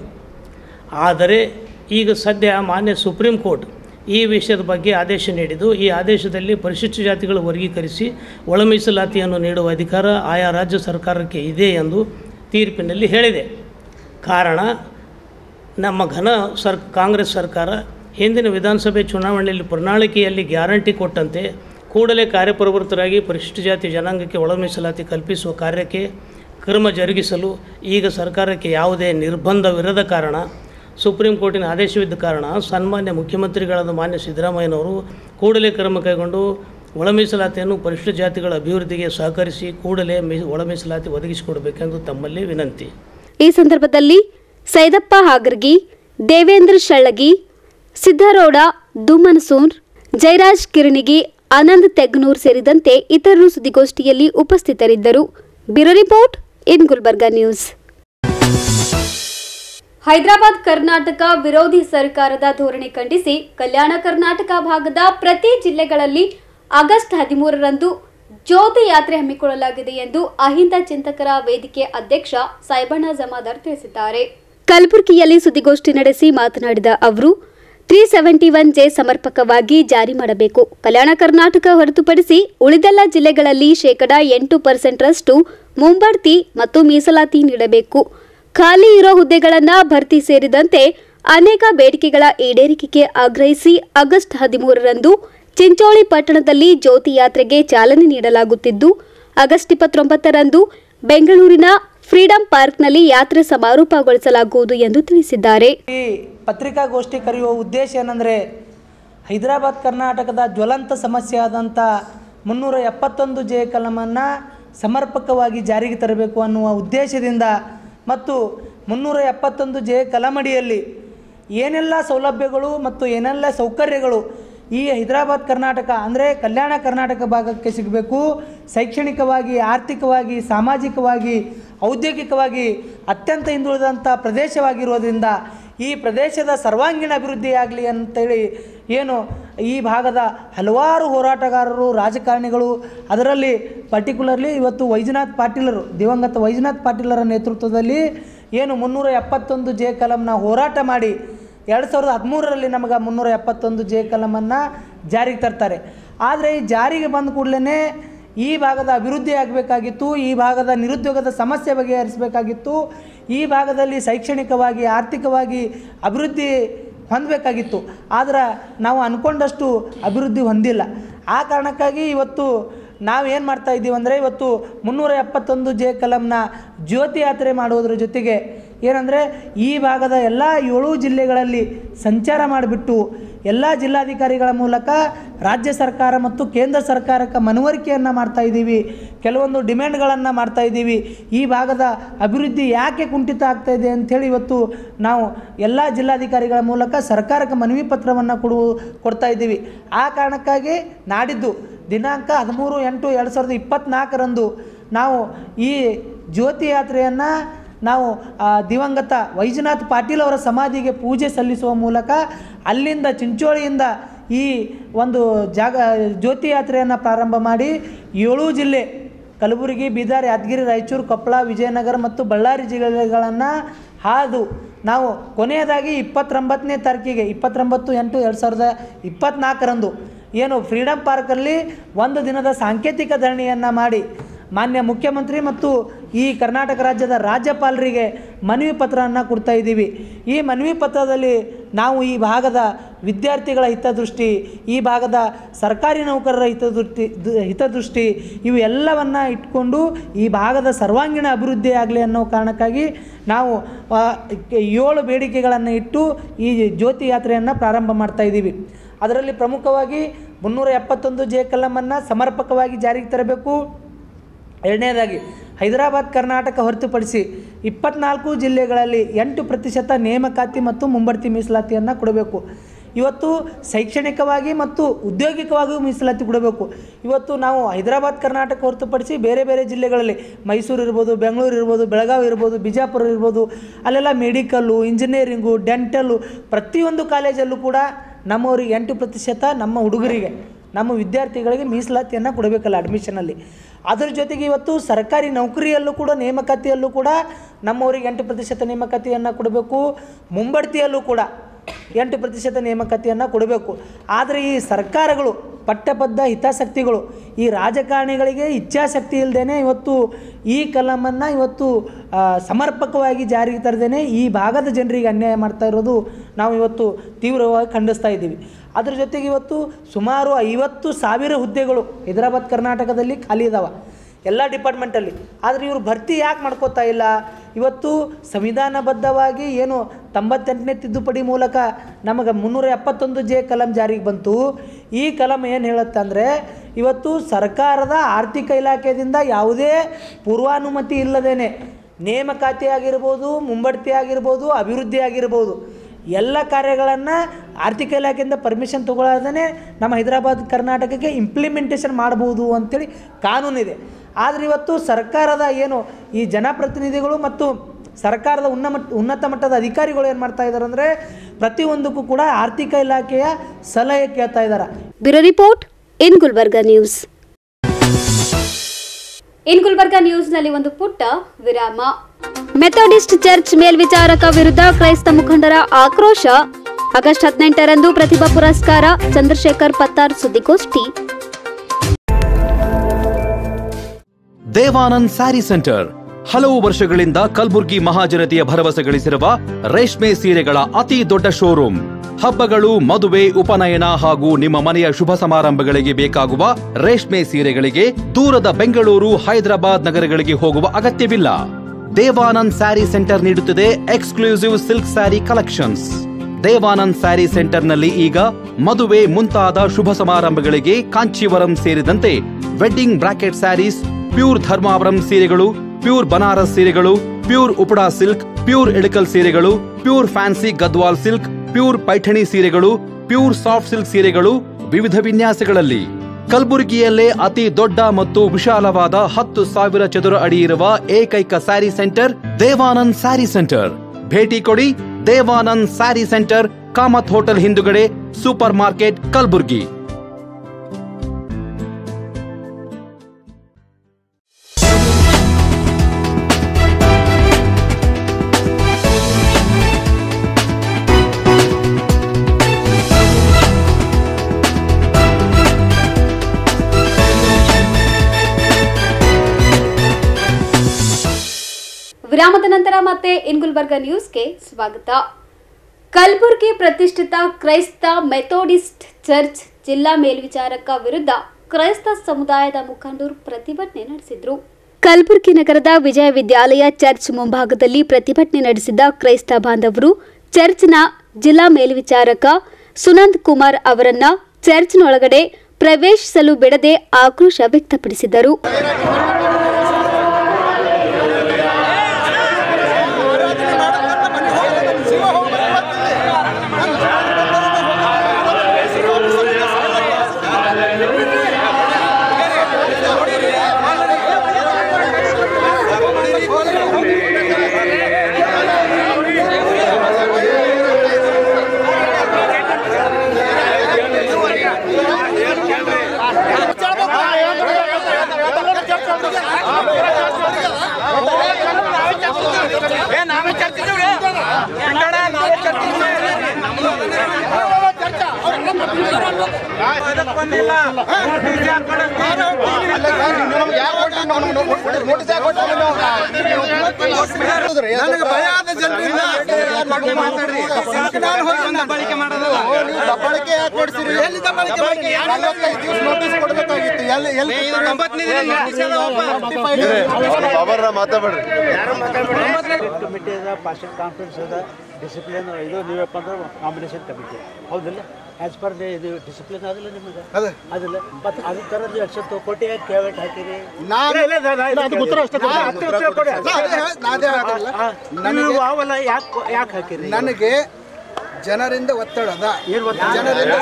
ಆದರೆ ಈಗ ಸದ್ಯ ಮಾನ್ಯ ಸುಪ್ರೀಂ ಕೋರ್ಟ್ ಈ ವಿಷಯದ ಬಗ್ಗೆ ಆದೇಶ ನೀಡಿದ್ದು ಈ ಆದೇಶದಲ್ಲಿ ಪರಿಶಿಷ್ಟ ಜಾತಿಗಳು ವರ್ಗೀಕರಿಸಿ ಒಳ ಮೀಸಲಾತಿಯನ್ನು ನೀಡುವ ಅಧಿಕಾರ ಆಯಾ ರಾಜ್ಯ ಸರ್ಕಾರಕ್ಕೆ ಇದೆ ಎಂದು ತೀರ್ಪಿನಲ್ಲಿ ಹೇಳಿದೆ ಕಾರಣ ನಮ್ಮ ಘನ ಸರ್ ಕಾಂಗ್ರೆಸ್ ಸರ್ಕಾರ ಹಿಂದಿನ ವಿಧಾನಸಭೆ ಚುನಾವಣೆಯಲ್ಲಿ ಪ್ರಣಾಳಿಕೆಯಲ್ಲಿ ಗ್ಯಾರಂಟಿ ಕೊಟ್ಟಂತೆ ಕೂಡಲೇ ಕಾರ್ಯಪ್ರವೃತ್ತರಾಗಿ ಪರಿಶಿಷ್ಟ ಜಾತಿ ಜನಾಂಗಕ್ಕೆ ಒಳ ಮೀಸಲಾತಿ ಕಲ್ಪಿಸುವ ಕಾರ್ಯಕ್ಕೆ ಕ್ರಮ ಜರುಗಿಸಲು ಈಗ ಸರ್ಕಾರಕ್ಕೆ ಯಾವುದೇ ನಿರ್ಬಂಧವಿರದ ಕಾರಣ ಸುಪ್ರೀಂ ಕೋರ್ಟಿನ ಆದೇಶವಿದ್ದ ಕಾರಣ ಸನ್ಮಾನ್ಯ ಮುಖ್ಯಮಂತ್ರಿಗಳಾದ ಮಾನ್ಯ ಸಿದ್ದರಾಮಯ್ಯನವರು ಕೂಡಲೇ ಕ್ರಮ ಕೈಗೊಂಡು ಒಳ ಮೀಸಲಾತಿಯನ್ನು ಪರಿಶಿಷ್ಟ ಜಾತಿಗಳ ಅಭಿವೃದ್ಧಿಗೆ ಸಹಕರಿಸಿ ಕೂಡಲೇ ಮೀ ಒಳ ಮೀಸಲಾತಿ ಒದಗಿಸಿಕೊಡಬೇಕೆಂದು ತಮ್ಮಲ್ಲಿ ವಿನಂತಿ ಈ ಸಂದರ್ಭದಲ್ಲಿ ಸೈದಪ್ಪ ಹಾಗರ್ಗಿ ದೇವೇಂದ್ರ ಶಳ್ಳಗಿ ಸಿದ್ದಾರೌಡ ದುಮ್ಮನಸೂರ್ ಜಯರಾಜ್ ಕಿರಣಿಗಿ ಆನಂದ್ ತೆಗ್ನೂರ್ ಸೇರಿದಂತೆ ಇತರರು ಸುದ್ದಿಗೋಷ್ಠಿಯಲ್ಲಿ ಉಪಸ್ಥಿತರಿದ್ದರು bureau report in Gulbarga news Hyderabad Karnataka ವಿರೋಧಿ ಸರ್ಕಾರದ ಧೋರಣೆ ಖಂಡಿಸಿ ಕಲ್ಯಾಣ ಕರ್ನಾಟಕ ಭಾಗದ ಪ್ರತಿ ಜಿಲ್ಲೆಗಳಲ್ಲಿ ಆಗಸ್ಟ್ ಹದಿಮೂರರಂದು ಜ್ಯೋತಿ ಯಾತ್ರೆ ಹಮ್ಮಿಕೊಳ್ಳಲಾಗಿದೆ ಎಂದು ಅಹಿಂದ ಚಿಂತಕರ ವೇದಿಕೆ ಅಧ್ಯಕ್ಷ ಸಾಯ್ಬಣ್ಣ ಜಮಾದಾರ್ ತಿಳಿಸಿದ್ದಾರೆ ಕಲಬುರಗಿಯಲ್ಲಿ ಸುದ್ದಿಗೋಷ್ಠಿ ನಡೆಸಿ ಮಾತನಾಡಿದ ಅವರು ತ್ರೀ ಸೆವೆಂಟಿ ಒನ್ ಜೆ ಸಮರ್ಪಕವಾಗಿ ಜಾರಿ ಮಾಡಬೇಕು ಕಲ್ಯಾಣ ಕರ್ನಾಟಕ ಹೊರತುಪಡಿಸಿ ಉಳಿದೆಲ್ಲ ಜಿಲ್ಲೆಗಳಲ್ಲಿ ಶೇಕಡಾ ಎಂಟು ಪರ್ಸೆಂಟ್ರಷ್ಟು ಮುಂಬಡ್ತಿ ಮತ್ತು ಮೀಸಲಾತಿ ನೀಡಬೇಕು ಖಾಲಿ ಇರೋ ಹುದ್ದೆಗಳನ್ನು ಭರ್ತಿ ಸೇರಿದಂತೆ ಅನೇಕ ಬೇಡಿಕೆಗಳ ಈಡೇರಿಕೆಗೆ ಆಗ್ರಹಿಸಿ ಆಗಸ್ಟ್ ಹದಿಮೂರರಂದು ಚಿಂಚೋಳಿ ಪಟ್ಟಣದಲ್ಲಿ ಜ್ಯೋತಿ ಯಾತ್ರೆಗೆ ಚಾಲನೆ ನೀಡಲಾಗುತ್ತಿದ್ದು ಆಗಸ್ಟ್ ಇಪ್ಪತ್ತೊಂಬತ್ತರಂದು ಬೆಂಗಳೂರಿನ ಫ್ರೀಡಂ ಪಾರ್ಕ್ನಲ್ಲಿ ಯಾತ್ರೆ ಸಮಾರೋಪಗೊಳಿಸಲಾಗುವುದು ಎಂದು ತಿಳಿಸಿದ್ದಾರೆ ಈ ಪತ್ರಿಕಾಗೋಷ್ಠಿ ಕರೆಯುವ ಉದ್ದೇಶ ಏನಂದರೆ ಹೈದರಾಬಾದ್ ಕರ್ನಾಟಕದ ಜ್ವಲಂತ ಸಮಸ್ಯೆ ಆದಂಥ ಮುನ್ನೂರ ಎಪ್ಪತ್ತೊಂದು ಜೆ ಕಲಮನ್ನು ಸಮರ್ಪಕವಾಗಿ ಜಾರಿಗೆ ತರಬೇಕು ಅನ್ನುವ ಉದ್ದೇಶದಿಂದ ಮತ್ತು ಮುನ್ನೂರ ಎಪ್ಪತ್ತೊಂದು ಜೆ ಕಲಮಡಿಯಲ್ಲಿ ಏನೆಲ್ಲ ಸೌಲಭ್ಯಗಳು ಮತ್ತು ಏನೆಲ್ಲ ಸೌಕರ್ಯಗಳು ಈ ಹೈದರಾಬಾದ್ ಕರ್ನಾಟಕ ಅಂದರೆ ಕಲ್ಯಾಣ ಕರ್ನಾಟಕ ಭಾಗಕ್ಕೆ ಸಿಗಬೇಕು ಶೈಕ್ಷಣಿಕವಾಗಿ ಆರ್ಥಿಕವಾಗಿ ಸಾಮಾಜಿಕವಾಗಿ ಔದ್ಯೋಗಿಕವಾಗಿ ಅತ್ಯಂತ ಹಿಂದುಳಿದಂಥ ಪ್ರದೇಶವಾಗಿರೋದ್ರಿಂದ ಈ ಪ್ರದೇಶದ ಸರ್ವಾಂಗೀಣ ಅಭಿವೃದ್ಧಿಯಾಗಲಿ ಅಂತೇಳಿ ಏನು ಈ ಭಾಗದ ಹಲವಾರು ಹೋರಾಟಗಾರರು ರಾಜಕಾರಣಿಗಳು ಅದರಲ್ಲಿ ಪರ್ಟಿಕ್ಯುಲರ್ಲಿ ಇವತ್ತು ವೈಜನಾಥ್ ಪಾಟೀಲರು ದಿವಂಗತ ವೈಜನಾಥ್ ಪಾಟೀಲರ ನೇತೃತ್ವದಲ್ಲಿ ಏನು ಮುನ್ನೂರ ಎಪ್ಪತ್ತೊಂದು ಜೆ ಕಲಂನ ಹೋರಾಟ ಮಾಡಿ ಎರಡು ಸಾವಿರದ ಹದಿಮೂರರಲ್ಲಿ ನಮಗೆ ಮುನ್ನೂರ ಎಪ್ಪತ್ತೊಂದು ಜೆ ಕಲಮನ್ನು ಜಾರಿಗೆ ತರ್ತಾರೆ ಆದರೆ ಈ ಜಾರಿಗೆ ಬಂದ ಕೂಡಲೇ ಈ ಭಾಗದ ಅಭಿವೃದ್ಧಿ ಆಗಬೇಕಾಗಿತ್ತು ಈ ಭಾಗದ ನಿರುದ್ಯೋಗದ ಸಮಸ್ಯೆ ಬಗೆಹರಿಸಬೇಕಾಗಿತ್ತು ಈ ಭಾಗದಲ್ಲಿ ಶೈಕ್ಷಣಿಕವಾಗಿ ಆರ್ಥಿಕವಾಗಿ ಅಭಿವೃದ್ಧಿ ಹೊಂದಬೇಕಾಗಿತ್ತು ಆದ್ರೆ ನಾವು ಅಂದ್ಕೊಂಡಷ್ಟು ಅಭಿವೃದ್ಧಿ ಹೊಂದಿಲ್ಲ ಆ ಕಾರಣಕ್ಕಾಗಿ ಇವತ್ತು ನಾವೇನು ಮಾಡ್ತಾ ಇದ್ದೀವಿ ಅಂದರೆ ಇವತ್ತು ಮುನ್ನೂರ ಎಪ್ಪತ್ತೊಂದು ಜೆ ಕಲಂನ ಜ್ಯೋತಿ ಯಾತ್ರೆ ಮಾಡುವುದರ ಜೊತೆಗೆ ಏನಂದರೆ ಈ ಭಾಗದ ಎಲ್ಲ ಏಳು ಜಿಲ್ಲೆಗಳಲ್ಲಿ ಸಂಚಾರ ಮಾಡಿಬಿಟ್ಟು ಎಲ್ಲ ಜಿಲ್ಲಾಧಿಕಾರಿಗಳ ಮೂಲಕ ರಾಜ್ಯ ಸರ್ಕಾರ ಮತ್ತು ಕೇಂದ್ರ ಸರ್ಕಾರಕ್ಕೆ ಮನವರಿಕೆಯನ್ನು ಮಾಡ್ತಾ ಇದ್ದೀವಿ ಕೆಲವೊಂದು ಡಿಮ್ಯಾಂಡ್ಗಳನ್ನು ಮಾಡ್ತಾ ಇದ್ದೀವಿ ಈ ಭಾಗದ ಅಭಿವೃದ್ಧಿ ಯಾಕೆ ಕುಂಠಿತ ಆಗ್ತಾ ಇದೆ ಅಂಥೇಳಿ ಇವತ್ತು ನಾವು ಎಲ್ಲ ಜಿಲ್ಲಾಧಿಕಾರಿಗಳ ಮೂಲಕ ಸರ್ಕಾರಕ್ಕೆ ಮನವಿ ಪತ್ರವನ್ನು ಕೊಡು ಕೊಡ್ತಾ ಇದ್ದೀವಿ ಆ ಕಾರಣಕ್ಕಾಗಿ ನಾಡಿದ್ದು ದಿನಾಂಕ ಹದಿಮೂರು ಎಂಟು ಎರಡು ಸಾವಿರದ ಇಪ್ಪತ್ತ್ನಾಲ್ಕರಂದು ನಾವು ಈ ಜ್ಯೋತಿ ಯಾತ್ರೆಯನ್ನು ನಾವು ಆ, ದಿವಂಗತ ವೈಜನಾಥ್ ಪಾಟೀಲ್ ಅವರ ಸಮಾಧಿಗೆ ಪೂಜೆ ಸಲ್ಲಿಸುವ ಮೂಲಕ ಅಲ್ಲಿಂದ ಚಿಂಚೋಳಿಯಿಂದ ಈ ಒಂದು ಜಾಗ ಜ್ಯೋತಿ ಯಾತ್ರೆಯನ್ನು ಪ್ರಾರಂಭ ಮಾಡಿ ಏಳು ಜಿಲ್ಲೆ ಕಲಬುರಗಿ ಬೀದರ್ ಯಾದಗಿರಿ ರಾಯಚೂರು ಕೊಪ್ಪಳ ವಿಜಯನಗರ ಮತ್ತು ಬಳ್ಳಾರಿ ಜಿಲ್ಲೆಗಳನ್ನು ಹಾದು ನಾವು ಕೊನೆಯದಾಗಿ ಇಪ್ಪತ್ತೊಂಬತ್ತನೇ ತಾರೀಕಿಗೆ ಇಪ್ಪತ್ತೊಂಬತ್ತು ಎಂಟು ಎರಡು ಸಾವಿರದ ಇಪ್ಪತ್ತ್ನಾಲ್ಕರಂದು ಏನು ಫ್ರೀಡಮ್ ಪಾರ್ಕಲ್ಲಿ ಒಂದು ದಿನದ ಸಾಂಕೇತಿಕ ಧರಣಿಯನ್ನು ಮಾಡಿ ಮಾನ್ಯ ಮುಖ್ಯಮಂತ್ರಿ ಮತ್ತು ಈ ಕರ್ನಾಟಕ ರಾಜ್ಯದ ರಾಜ್ಯಪಾಲರಿಗೆ ಮನವಿ ಪತ್ರವನ್ನು ಕೊಡ್ತಾ ಇದ್ದೀವಿ ಈ ಮನವಿ ಪತ್ರದಲ್ಲಿ ನಾವು ಈ ಭಾಗದ ವಿದ್ಯಾರ್ಥಿಗಳ ಹಿತದೃಷ್ಟಿ ಈ ಭಾಗದ ಸರ್ಕಾರಿ ನೌಕರರ ಹಿತದೃಷ್ಟಿ ದ- ಹಿತದೃಷ್ಟಿ ಇವು ಎಲ್ಲವನ್ನು ಇಟ್ಕೊಂಡು ಈ ಭಾಗದ ಸರ್ವಾಂಗೀಣ ಅಭಿವೃದ್ಧಿ ಆಗಲಿ ಅನ್ನೋ ಕಾರಣಕ್ಕಾಗಿ ನಾವು ಆ, ಏಳು ಬೇಡಿಕೆಗಳನ್ನು ಇಟ್ಟು ಈ ಜ್ಯೋತಿ ಯಾತ್ರೆಯನ್ನು ಪ್ರಾರಂಭ ಮಾಡ್ತಾ ಇದ್ದೀವಿ ಅದರಲ್ಲಿ ಪ್ರಮುಖವಾಗಿ ಮುನ್ನೂರ ಎಪ್ಪತ್ತೊಂದು ಜೆ ಕಲಮನ್ನು ಸಮರ್ಪಕವಾಗಿ ಜಾರಿಗೆ ತರಬೇಕು ಎರಡನೇದಾಗಿ ಹೈದರಾಬಾದ್ ಕರ್ನಾಟಕ ಹೊರತುಪಡಿಸಿ ಇಪ್ಪತ್ನಾಲ್ಕು ಜಿಲ್ಲೆಗಳಲ್ಲಿ ಎಂಟು ಪ್ರತಿಶತ ನೇಮಕಾತಿ ಮತ್ತು ಮುಂಬಡ್ತಿ ಮೀಸಲಾತಿಯನ್ನು ಕೊಡಬೇಕು ಇವತ್ತು ಶೈಕ್ಷಣಿಕವಾಗಿ ಮತ್ತು ಉದ್ಯೋಗಿಕವಾಗಿಯೂ ಮೀಸಲಾತಿ ಕೊಡಬೇಕು ಇವತ್ತು ನಾವು ಹೈದರಾಬಾದ್ ಕರ್ನಾಟಕ ಹೊರತುಪಡಿಸಿ ಬೇರೆ ಬೇರೆ ಜಿಲ್ಲೆಗಳಲ್ಲಿ ಮೈಸೂರು ಇರ್ಬೋದು ಬೆಂಗಳೂರು ಇರ್ಬೋದು ಬೆಳಗಾವಿ ಇರ್ಬೋದು ಬಿಜಾಪುರ ಇರ್ಬೋದು ಅಲ್ಲೆಲ್ಲ ಮೆಡಿಕಲ್ಲು ಇಂಜಿನಿಯರಿಂಗು ಡೆಂಟಲ್ಲು ಪ್ರತಿಯೊಂದು ಕಾಲೇಜಲ್ಲೂ ಕೂಡ ನಮ್ಮವರಿಗೆ ಎಂಟು ಪ್ರತಿಶತ ನಮ್ಮ ಹುಡುಗರಿಗೆ ನಮ್ಮ ವಿದ್ಯಾರ್ಥಿಗಳಿಗೆ ಮೀಸಲಾತಿಯನ್ನು ಕೊಡಬೇಕಲ್ಲ ಅಡ್ಮಿಷನಲ್ಲಿ ಅದರ ಜೊತೆಗೆ ಇವತ್ತು ಸರ್ಕಾರಿ ನೌಕರಿಯಲ್ಲೂ ಕೂಡ ನೇಮಕಾತಿಯಲ್ಲೂ ಕೂಡ ನಮ್ಮವರಿಗೆ ಎಂಟು ಪ್ರತಿಶತ ನೇಮಕಾತಿಯನ್ನು ಕೊಡಬೇಕು ಮುಂಬಡ್ತಿಯಲ್ಲೂ ಕೂಡ ಎಂಟು ಪ್ರತಿಶತ ನೇಮಕಾತಿಯನ್ನು ಕೊಡಬೇಕು ಆದರೆ ಈ ಸರ್ಕಾರಗಳು ಪಟ್ಟಬದ್ಧ ಹಿತಾಸಕ್ತಿಗಳು ಈ ರಾಜಕಾರಣಿಗಳಿಗೆ ಇಚ್ಛಾಶಕ್ತಿ ಇಲ್ಲದೇ ಇವತ್ತು ಈ ಕಲಮನ್ನು ಇವತ್ತು ಆ, ಸಮರ್ಪಕವಾಗಿ ಜಾರಿಗೆ ತರದೇನೆ ಈ ಭಾಗದ ಜನರಿಗೆ ಅನ್ಯಾಯ ಮಾಡ್ತಾ ಇರೋದು ನಾವು ಇವತ್ತು ತೀವ್ರವಾಗಿ ಖಂಡಿಸ್ತಾ ಇದ್ದೀವಿ ಅದ್ರ ಜೊತೆಗೆ ಇವತ್ತು ಸುಮಾರು ಐವತ್ತು ಸಾವಿರ ಹುದ್ದೆಗಳು ಹೈದರಾಬಾದ್ ಕರ್ನಾಟಕದಲ್ಲಿ ಖಾಲಿ ಇದಾವೆ ಎಲ್ಲ ಡಿಪಾರ್ಟ್ಮೆಂಟಲ್ಲಿ ಆದರೆ ಇವರು ಭರ್ತಿ ಯಾಕೆ ಮಾಡ್ಕೋತಾ ಇಲ್ಲ ಇವತ್ತು ಸಂವಿಧಾನಬದ್ಧವಾಗಿ ಏನು ತೊಂಬತ್ತೆಂಟನೇ ತಿದ್ದುಪಡಿ ಮೂಲಕ ನಮಗೆ ಮುನ್ನೂರ ಎಪ್ಪತ್ತೊಂದು ಜೆ ಕಲಂ ಜಾರಿಗೆ ಬಂತು ಈ ಕಲಂ ಏನು ಹೇಳುತ್ತೆ ಅಂದರೆ ಇವತ್ತು ಸರ್ಕಾರದ ಆರ್ಥಿಕ ಇಲಾಖೆಯಿಂದ ಯಾವುದೇ ಪೂರ್ವಾನುಮತಿ ಇಲ್ಲದೇನೆ ನೇಮಕಾತಿ ಆಗಿರ್ಬೋದು ಮುಂಬಡ್ತಿ ಆಗಿರ್ಬೋದು ಅಭಿವೃದ್ಧಿ ಆಗಿರ್ಬೋದು ಎಲ್ಲ ಕಾರ್ಯಗಳನ್ನು ಆರ್ಥಿಕ ಇಲಾಖೆಯಿಂದ ಪರ್ಮಿಷನ್ ತಗೊಳ್ಳದೇ ನಮ್ಮ ಹೈದರಾಬಾದ್ ಕರ್ನಾಟಕಕ್ಕೆ ಇಂಪ್ಲಿಮೆಂಟೇಷನ್ ಮಾಡ್ಬೋದು ಅಂಥೇಳಿ ಕಾನೂನಿದೆ ಆದರೆ ಇವತ್ತು ಸರ್ಕಾರದ ಏನು ಈ ಜನಪ್ರತಿನಿಧಿಗಳು ಮತ್ತು ಸರ್ಕಾರದ ಉನ್ನಮಟ್ಟ ಉನ್ನತ ಮಟ್ಟದ ಅಧಿಕಾರಿಗಳು ಏನು ಮಾಡ್ತಾ ಇದ್ದಾರೆ ಅಂದರೆ ಪ್ರತಿಯೊಂದಕ್ಕೂ ಕೂಡ ಆರ್ಥಿಕ ಇಲಾಖೆಯ ಸಲಹೆ ಕೇಳ್ತಾ ಇದ್ದಾರೆ bureau report in Gulbarga news in Gulbarga ನ್ಯೂಸ್ನಲ್ಲಿ ಒಂದು ಪುಟ್ಟ ವಿರಾಮ ಮೆಥೋಡಿಸ್ಟ್ ಚರ್ಚ್ ಮೇಲ್ವಿಚಾರಕ ವಿರುದ್ಧ ಕ್ರೈಸ್ತ ಮುಖಂಡರ ಆಕ್ರೋಶ ಆಗಸ್ಟ್ ಹದಿನೆಂಟರಂದು ಪ್ರತಿಭಾ ಪುರಸ್ಕಾರ ಚಂದ್ರಶೇಖರ್ ಪತ್ತಾರ್ ಸುದ್ದಿಗೋಷ್ಠಿ ದೇವಾನಂದ್ ಸ್ಯಾರಿ ಸೆಂಟರ್ ಹಲವು ವರ್ಷಗಳಿಂದ ಕಲ್ಬುರ್ಗಿ ಮಹಾಜನತೆಯ ಭರವಸೆ ಗಳಿಸಿರುವ ರೇಷ್ಮೆ ಸೀರೆಗಳ ಅತಿ ದೊಡ್ಡ ಶೋರೂಮ್ ಹಬ್ಬಗಳು ಮದುವೆ ಉಪನಯನ ಹಾಗೂ ನಿಮ್ಮ ಮನೆಯ ಶುಭ ಸಮಾರಂಭಗಳಿಗೆ ಬೇಕಾಗುವ ರೇಷ್ಮೆ ಸೀರೆಗಳಿಗೆ ದೂರದ ಬೆಂಗಳೂರು ಹೈದರಾಬಾದ್ ನಗರಗಳಿಗೆ ಹೋಗುವ ಅಗತ್ಯವಿಲ್ಲ ದೇವಾನಂದ್ ಸ್ಯಾರಿ ಸೆಂಟರ್ ನೀಡುತ್ತಿದೆ exclusive silk sari collections Devanand sari ಸೆಂಟರ್ನಲ್ಲಿ ಈಗ ಮದುವೆ ಮುಂತಾದ ಶುಭ ಸಮಾರಂಭಗಳಿಗೆ ಕಾಂಚೀವರಂ ಸೇರಿದಂತೆ wedding bracket saris pure Dharmavaram ಸೀರೆಗಳು ಪ್ಯೂರ್ ಬನಾರಸ್ ಸೀರೆಗಳು pure Uppada silk pure Ilkal ಸೀರೆಗಳು pure fancy Gadwal silk pure Paithani ಸೀರೆಗಳು ಪ್ಯೂರ್ ಸಾಫ್ಟ್ ಸಿಲ್ಕ್ ಸೀರೆಗಳು ವಿವಿಧ ವಿನ್ಯಾಸಗಳಲ್ಲಿ ಕಲಬುರಗಿಯಲ್ಲೇ ಅತಿ ದೊಡ್ಡ ಮತ್ತು ವಿಶಾಲವಾದ ಹತ್ತು ಸಾವಿರ ಚದುರ ಅಡಿ ಇರುವ ಏಕೈಕ ಸ್ಯಾರಿ ಸೆಂಟರ್ ದೇವಾನಂದ್ ಸ್ಯಾರಿ ಸೆಂಟರ್ ಭೇಟಿ ಕೊಡಿ ದೇವಾನಂದ್ ಸ್ಯಾರಿ ಸೆಂಟರ್ ಕಾಮತ್ ಹೋಟೆಲ್ ಹಿಂದುಗಡೆ ಸೂಪರ್ ಮಾರ್ಕೆಟ್ ಕಲಬುರ್ಗಿ ವಿರಾಮದ ನಂತರ ಮತ್ತೆ ಇನ್ ಗುಲ್ಬರ್ಗ ನ್ಯೂಸ್ಗೆ ಸ್ವಾಗತ ಕಲಬುರಗಿ ಪ್ರತಿಷ್ಠಿತ ಕ್ರೈಸ್ತ ಮೆಥೋಡಿಸ್ಟ್ ಚರ್ಚ್ ಜಿಲ್ಲಾ ಮೇಲ್ವಿಚಾರಕ ವಿರುದ್ಧ ಕ್ರೈಸ್ತ ಸಮುದಾಯದ ಮುಖಂಡರು ಪ್ರತಿಭಟನೆ ನಡೆಸಿದ್ರು ಕಲಬುರಗಿ ನಗರದ ವಿಜಯ ವಿದ್ಯಾಲಯ ಚರ್ಚ್ ಮುಂಭಾಗದಲ್ಲಿ ಪ್ರತಿಭಟನೆ ನಡೆಸಿದ ಕ್ರೈಸ್ತ ಬಾಂಧವರು ಚರ್ಚ್ನ ಜಿಲ್ಲಾ ಮೇಲ್ವಿಚಾರಕ ಸುನಂದ್ ಕುಮಾರ್ ಅವರನ್ನ ಚರ್ಚ್ನೊಳಗಡೆ ಪ್ರವೇಶಿಸಲು ಬಿಡದೆ ಆಕ್ರೋಶ ವ್ಯಕ್ತಪಡಿಸಿದರು ನನಗೆ ಭಯ ಆದ ಜನರಿಂದ ಮಾತಾಡ್ರಿ ನಾನು ಹೋಗಿ ಒಂದು ದಬ್ಬಾಳಿಕೆ ಮಾಡೋದಲ್ಲ ದಬ್ಬಾಳಿಕೆ ಯಾಕೆ ಕೊಡ್ಸಿರಿ ಎಲ್ಲಿ ದಬ್ಬಾಳಿಕೆ ನಲವತ್ತೈದು ದಿವಸ ನೋಟಿಸ್ ಕೊಡಬೇಕಾಗಿತ್ತು ಎಲ್ಲಿ ಎಲ್ಲಿ ಬಾಬರ್ನ ಮಾತಾಡ್ಬೇಡ್ರಿ ಕಮಿಟಿ ಅದ ಪಾಸ್ಟರ್ ಕಾನ್ಫರೆನ್ಸ್ ಅದ ಡಿಸಿಪ್ಲಿನ್ ಇದು ನೀವಪ್ಪ ಅಂದ್ರೆ ಕಾಂಬಿನೇಷನ್ ಕಮಿಟಿ ಹೌದಿಲ್ಲ ಆ್ಯಸ್ ಪರ್ ಇದು ಡಿಸಿಪ್ಲಿನ್ ಆಗಿಲ್ಲ ನಿಮಗೆ ಅದೇ. ಅದಿಲ್ಲ ಮತ್ತು ಅದ್ರ ಥರ ನೀವು ಆಕ್ಷನ್ ತಗೊಟ್ಟಿ ಯಾಕೆ ಕೇವಟ್ ಹಾಕಿರಿ ನಾನು ಇಲ್ಲ, ಇಲ್ಲ, ಇಲ್ಲ, ಅದಕ್ಕೆ ಉತ್ತರ ಅಷ್ಟೇ ಕೊಡಿ. ಅದಕ್ಕೆ ಉತ್ತರ ಕೊಡಿ. ನಾ ಅದೇ ಹೇಳ್- ನಾ ಅದೇ ಹೇಳ್ತಿಲ್ಲ. ಆ, ನನಗೆ ನೀವು ಅವೆಲ್ಲ ಯಾಕೆ ಯಾಕೆ ಹಾಕಿರಿ ನನಗೆ ಜನರಿಂದ ಒತ್ತಡ ಅದ ಏನು ಒತ್ತಡ? ಜನರಿಂದ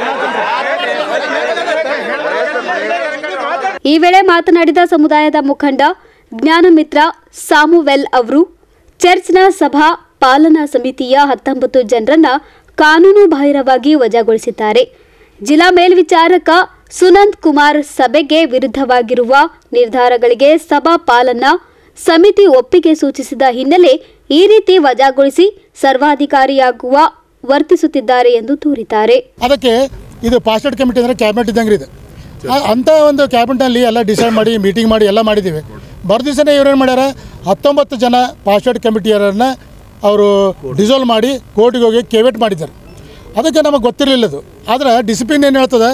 ಈ ವೇಳೆ ಮಾತನಾಡಿದ ಸಮುದಾಯದ ಮುಖಂಡ ಜ್ಞಾನಮಿತ್ರ ಸಾಮುವೆಲ್ ಅವರು ಚರ್ಚ್ನ ಸಭಾ ಪಾಲನಾ ಸಮಿತಿಯ ಹತ್ತೊಂಬತ್ತು ಜನರನ್ನ ಕಾನೂನು ಬಾಹಿರವಾಗಿ ವಜಾಗೊಳಿಸಿದ್ದಾರೆ ಜಿಲ್ಲಾ ಮೇಲ್ವಿಚಾರಕ ಸುನಂದ್ ಕುಮಾರ್ ಸಭೆಗೆ ವಿರುದ್ಧವಾಗಿರುವ ನಿರ್ಧಾರಗಳಿಗೆ ಸಭಾ ಪಾಲನಾ ಸಮಿತಿ ಒಪ್ಪಿಗೆ ಸೂಚಿಸಿದ ಹಿನ್ನೆಲೆ ಈ ರೀತಿ ವಜಾಗೊಳಿಸಿ ಸರ್ವಾಧಿಕಾರಿಯಾಗುವ ವರ್ತಿಸುತ್ತಿದ್ದಾರೆ ಎಂದು ದೂರಿದ್ದಾರೆ ಅದಕ್ಕೆ ಇದು ಪಾಸ್ಟೆಡ್ ಕಮಿಟಿ ಅಂದರೆ ಕ್ಯಾಬಿನೆಟ್ ಇದ್ದಂಗೆ ಇದೆ ಆ- ಅಂಥ ಒಂದು ಕ್ಯಾಬಿನೆಟ್ನಲ್ಲಿ ಎಲ್ಲ ಡಿಸೈಡ್ ಮಾಡಿ ಮೀಟಿಂಗ್ ಮಾಡಿ ಎಲ್ಲ ಮಾಡಿದ್ದೀವಿ ಮರುದಿವಸನೇ ಇವ್ರೇನು ಮಾಡ್ಯಾರ ಹತ್ತೊಂಬತ್ತು ಜನ ಪಾಸ್ಟೆಡ್ ಕಮಿಟಿಯರನ್ನು ಅವರು ಡಿಸಾಲ್ವ್ ಮಾಡಿ ಕೋರ್ಟಿಗೆ ಹೋಗಿ ಕೇವೆಟ್ ಮಾಡಿದ್ದಾರೆ ಅದಕ್ಕೆ ನಮಗೆ ಗೊತ್ತಿರಲಿಲ್ಲ ಅದು ಆದರೆ ಡಿಸಿಪ್ಲಿನ್ ಏನು ಹೇಳ್ತದೆ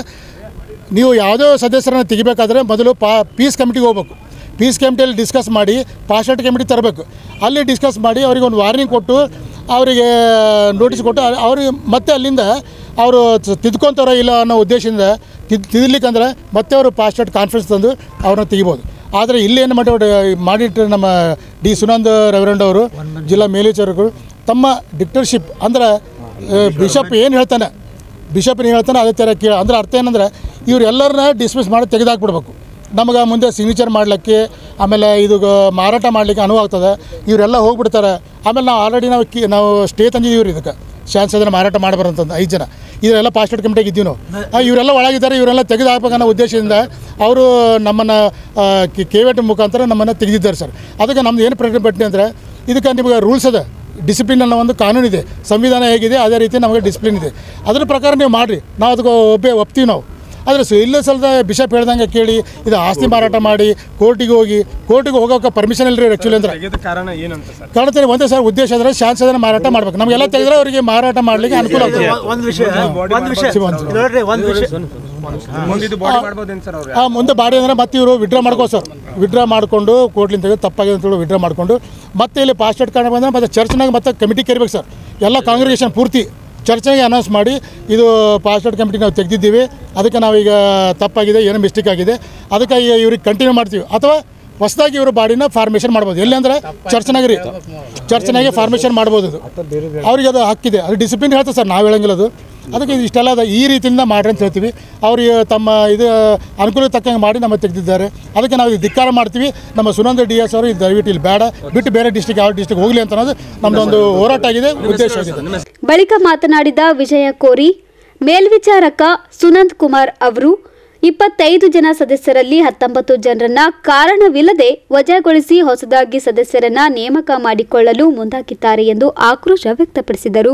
ನೀವು ಯಾವುದೋ ಸದಸ್ಯರನ್ನು ತೆಗಿಬೇಕಾದ್ರೆ ಮೊದಲು ಪಾ ಪೀಸ್ ಕಮಿಟಿಗೆ ಹೋಗ್ಬೇಕು ಪೀಸ್ ಕಮಿಟಿಯಲ್ಲಿ ಡಿಸ್ಕಸ್ ಮಾಡಿ ಪಾಸ್ಟೆಡ್ ಕಮಿಟಿ ತರಬೇಕು ಅಲ್ಲಿ ಡಿಸ್ಕಸ್ ಮಾಡಿ ಅವರಿಗೆ ಒಂದು ವಾರ್ನಿಂಗ್ ಕೊಟ್ಟು ಅವರಿಗೆ ನೋಟಿಸ್ ಕೊಟ್ಟು ಅ- ಅವ್ರಿಗೆ ಮತ್ತೆ ಅಲ್ಲಿಂದ ಅವರು ತಿದ್ಕೊಂತಾರೋ ಇಲ್ಲ ಅನ್ನೋ ಉದ್ದೇಶದಿಂದ ತಿದ್ ತಿದ್ಲಿಕ್ಕಂದ್ರೆ ಮತ್ತೆ ಅವರು ಪಾಸ್ಟೆಡ್ ಕಾನ್ಫರೆನ್ಸ್ ತಂದು ಅವ್ರನ್ನ ತೆಗಿಬೋದು ಆದರೆ ಇಲ್ಲಿ ಏನು ಮಾಡಿ ಮಾಡಿಟ್ಟು ನಮ್ಮ ಡಿ ಸುನಂದ್ ರೆವರೆಂಡ್ ಅವರು ಜಿಲ್ಲಾ ಮೇಲ್ವಿಚಾರಕರು ತಮ್ಮ ಡಿಕ್ಟರ್ಶಿಪ್ ಅಂದ್ರೆ ಬಿಷಪ್ ಏನು ಹೇಳ್ತಾನೆ ಬಿಷಪ್ ಏನು ಹೇಳ್ತಾನೆ ಅದೇ ಥರ ಕೇಳ ಅಂದ್ರೆ ಅರ್ಥ ಏನಂದ್ರೆ ಇವರೆಲ್ಲರನ್ನ ಡಿಸ್ಮಿಸ್ ಮಾಡಿ ತೆಗೆದಾಕ್ಬಿಡ್ಬೇಕು ನಮಗೆ ಮುಂದೆ ಸಿಗ್ನೇಚರ್ ಮಾಡಲಿಕ್ಕೆ ಆಮೇಲೆ ಇದು ಗ- ಮಾರಾಟ ಮಾಡಲಿಕ್ಕೆ ಅನುವು ಆಗ್ತದೆ ಇವರೆಲ್ಲ ಹೋಗ್ಬಿಡ್ತಾರೆ ಆಮೇಲೆ ನಾವು ಆಲ್ರೆಡಿ ನಾವು ಕಿ ನಾವು ಸ್ಟೇ ತಂದಿದ್ದೀವಿ ಇದಕ್ಕೆ ಚಾನ್ಸ್ ಅದನ್ನು ಮಾರಾಟ ಮಾಡಬಾರಂತಂದು ಐದು ಜನ ಇದೆಲ್ಲ ಪಾಸ್ಟೆಡ್ ಕಮಿಟಿಗೆ ಇದ್ದೀವಿ ನಾವು ಆ, ಇವರೆಲ್ಲ ಒಳಗಿದ್ದಾರೆ ಇವರೆಲ್ಲ ತೆಗೆದು ಹಾಕ್ಬೇಕನ್ನೋ ಉದ್ದೇಶದಿಂದ ಅವರು ನಮ್ಮನ್ನು ಕೇವೆಟ್ ಮುಖಾಂತರ ನಮ್ಮನ್ನು ತೆಗೆದಿದ್ದಾರೆ ಸರ್ ಅದಕ್ಕೆ ನಮ್ದು ಏನು ಪ್ರತಿಭಟನೆ ಅಂದರೆ ಇದಕ್ಕೆ ನಿಮಗೆ ರೂಲ್ಸ್ ಅದ ಡಿಸಿಪ್ಲಿನ್ ಅನ್ನೋ ಒಂದು ಕಾನೂನು ಇದೆ ಸಂವಿಧಾನ ಹೇಗಿದೆ ಅದೇ ರೀತಿ ನಮಗೆ ಡಿಸಿಪ್ಲಿನ್ ಇದೆ ಅದ್ರ ಪ್ರಕಾರ ನೀವು ಮಾಡಿರಿ ನಾವು ಅದಕ್ಕೆ ಒಪ್ಪೆ ಒಪ್ತೀವಿ ನಾವು ಆದರೆ ಸೊ ಇಲ್ಲ ಸಲದ ಬಿಷಪ್ ಹೇಳ್ದಂಗೆ ಕೇಳಿ ಇದು ಆಸ್ತಿ ಮಾರಾಟ ಮಾಡಿ ಕೋರ್ಟಿಗೆ ಹೋಗಿ ಕೋರ್ಟಿಗೆ ಹೋಗೋಕೆ ಪರ್ಮಿಷನ್ ಇಲ್ಲರಿ ಆ್ಯಕ್ಚುಲಿ ಅಂದ್ರೆ ಕಾರಣ ಏನಂತ ಸರ್ ಕಾಣ್ತಾರೆ ಒಂದೇ ಸರ್ ಉದ್ದೇಶ ಅಂದರೆ ಶಾಂತಿ ಸದನ ಮಾರಾಟ ಮಾಡ್ಬೇಕು ನಮಗೆಲ್ಲ ತೆಗೆದ್ರೆ ಅವರಿಗೆ ಮಾರಾಟ ಮಾಡಲಿಕ್ಕೆ ಅನುಕೂಲ ಆಗ್ತದೆ ಒಂದು ವಿಷಯ ಒಂದು ವಿಷಯ ಶಿವಾಂತ್. ನೋಡ್ರಿ ಒಂದು ವಿಷಯ ಮುಂದಿದ್ದು ಬಾಡಿ ಮಾಡ್ಬೋದೇನು ಸರ್ ಅವ್ರು ಆ ಮುಂದೆ ಬಾಡಿ ಅಂದರೆ ಮತ್ತೆ ಇವರು ವಿಡ್ರಾ ಮಾಡ್ಕೋ ಸರ್ ವಿಡ್ರಾ ಮಾಡಿಕೊಂಡು ಕೋರ್ಟ್ಲಿಂದ ತೆಗೆದು ತಪ್ಪಾಗಿದೆ ಅಂತೇಳಿ ವಿಡ್ರಾ ಮಾಡಿಕೊಂಡು ಮತ್ತೆ ಇಲ್ಲಿ ಪಾಸ್ಟೆಡ್ ಕಾರಣ ಬಂದರೆ ಮತ್ತೆ ಚರ್ಚ್ನಾಗ ಮತ್ತೆ ಕಮಿಟಿ ಕರಿಬೇಕು ಸರ್ ಎಲ್ಲ ಕಾಂಗ್ರಿಗೇಷನ್ ಪೂರ್ತಿ ಚರ್ಚ್ನಾಗೆ ಅನೌನ್ಸ್ ಮಾಡಿ ಇದು ಪಾಸ್ಟೆಡ್ ಕಮಿಟಿ ನಾವು ತೆಗೆದಿದ್ದೀವಿ ಅದಕ್ಕೆ ನಾವೀಗ ತಪ್ಪಾಗಿದೆ ಏನೋ ಮಿಸ್ಟೇಕ್ ಆಗಿದೆ ಅದಕ್ಕಾಗಿ ಇವ್ರಿಗೆ ಕಂಟಿನ್ಯೂ ಮಾಡ್ತೀವಿ ಅಥವಾ ಹೊಸದಾಗಿ ಇವರು ಬಾಡಿನ ಫಾರ್ಮೇಷನ್ ಮಾಡ್ಬೋದು ಎಲ್ಲಿ ಅಂದರೆ ಚರ್ಚ್ನಾಗ ರೀ ಚರ್ಚ್ನಾಗೆ ಫಾರ್ಮೇಷನ್ ಮಾಡ್ಬೋದು ಇದು ಅವ್ರಿಗೆ ಅದು ಹಕ್ಕಿದೆ ಅದು ಡಿಸಿಪ್ಲಿನ್ ಹೇಳ್ತಾರೆ ಸರ್ ನಾವು ಹೇಳಂಗಿಲ್ಲ ಅದು ಅದಕ್ಕೆ ಇದು ಇಷ್ಟೆಲ್ಲ ಅದ ಈ ರೀತಿಯಿಂದ ಮಾಡ್ರಿ ಅಂತ ಹೇಳ್ತೀವಿ ಅವ್ರಿಗೆ ತಮ್ಮ ಇದು ಅನುಕೂಲ ತಕ್ಕಂಗೆ ಮಾಡಿ ನಮ್ಮ ತೆಗೆದಿದ್ದಾರೆ ಅದಕ್ಕೆ ನಾವು ಇದು ಧಿಕ್ಕಾರ ಮಾಡ್ತೀವಿ ನಮ್ಮ ಸುನಂದ ಡಿ ಎಸ್ ಅವರು ಇದು ದಯವಿಟ್ಟು ಇಲ್ಲಿ ಬೇಡ ಬಿಟ್ಟು ಬೇರೆ ಡಿಸ್ಟಿಕ್ ಯಾವ ಡಿಸ್ಟಿಕ್ ಹೋಗಲಿ ಅಂತ ಅನ್ನೋದು ನಮ್ಮದೊಂದು ಹೋರಾಟ ಆಗಿದೆ ಉದ್ದೇಶ ಆಗಿದೆ ಬಳಿಕ ಮಾತನಾಡಿದ ವಿಜಯ ಕೋರಿ ಮೇಲ್ವಿಚಾರಕ ಸುನಂದ್ ಕುಮಾರ್ ಅವರು ಇಪ್ಪತ್ತೈದು ಜನ ಸದಸ್ಯರಲ್ಲಿ ಹತ್ತೊಂಬತ್ತು ಜನರನ್ನ ಕಾರಣವಿಲ್ಲದೆ ವಜಾಗೊಳಿಸಿ ಹೊಸದಾಗಿ ಸದಸ್ಯರನ್ನ ನೇಮಕ ಮಾಡಿಕೊಳ್ಳಲು ಮುಂದಾಗಿದ್ದಾರೆ ಎಂದು ಆಕ್ರೋಶ ವ್ಯಕ್ತಪಡಿಸಿದರು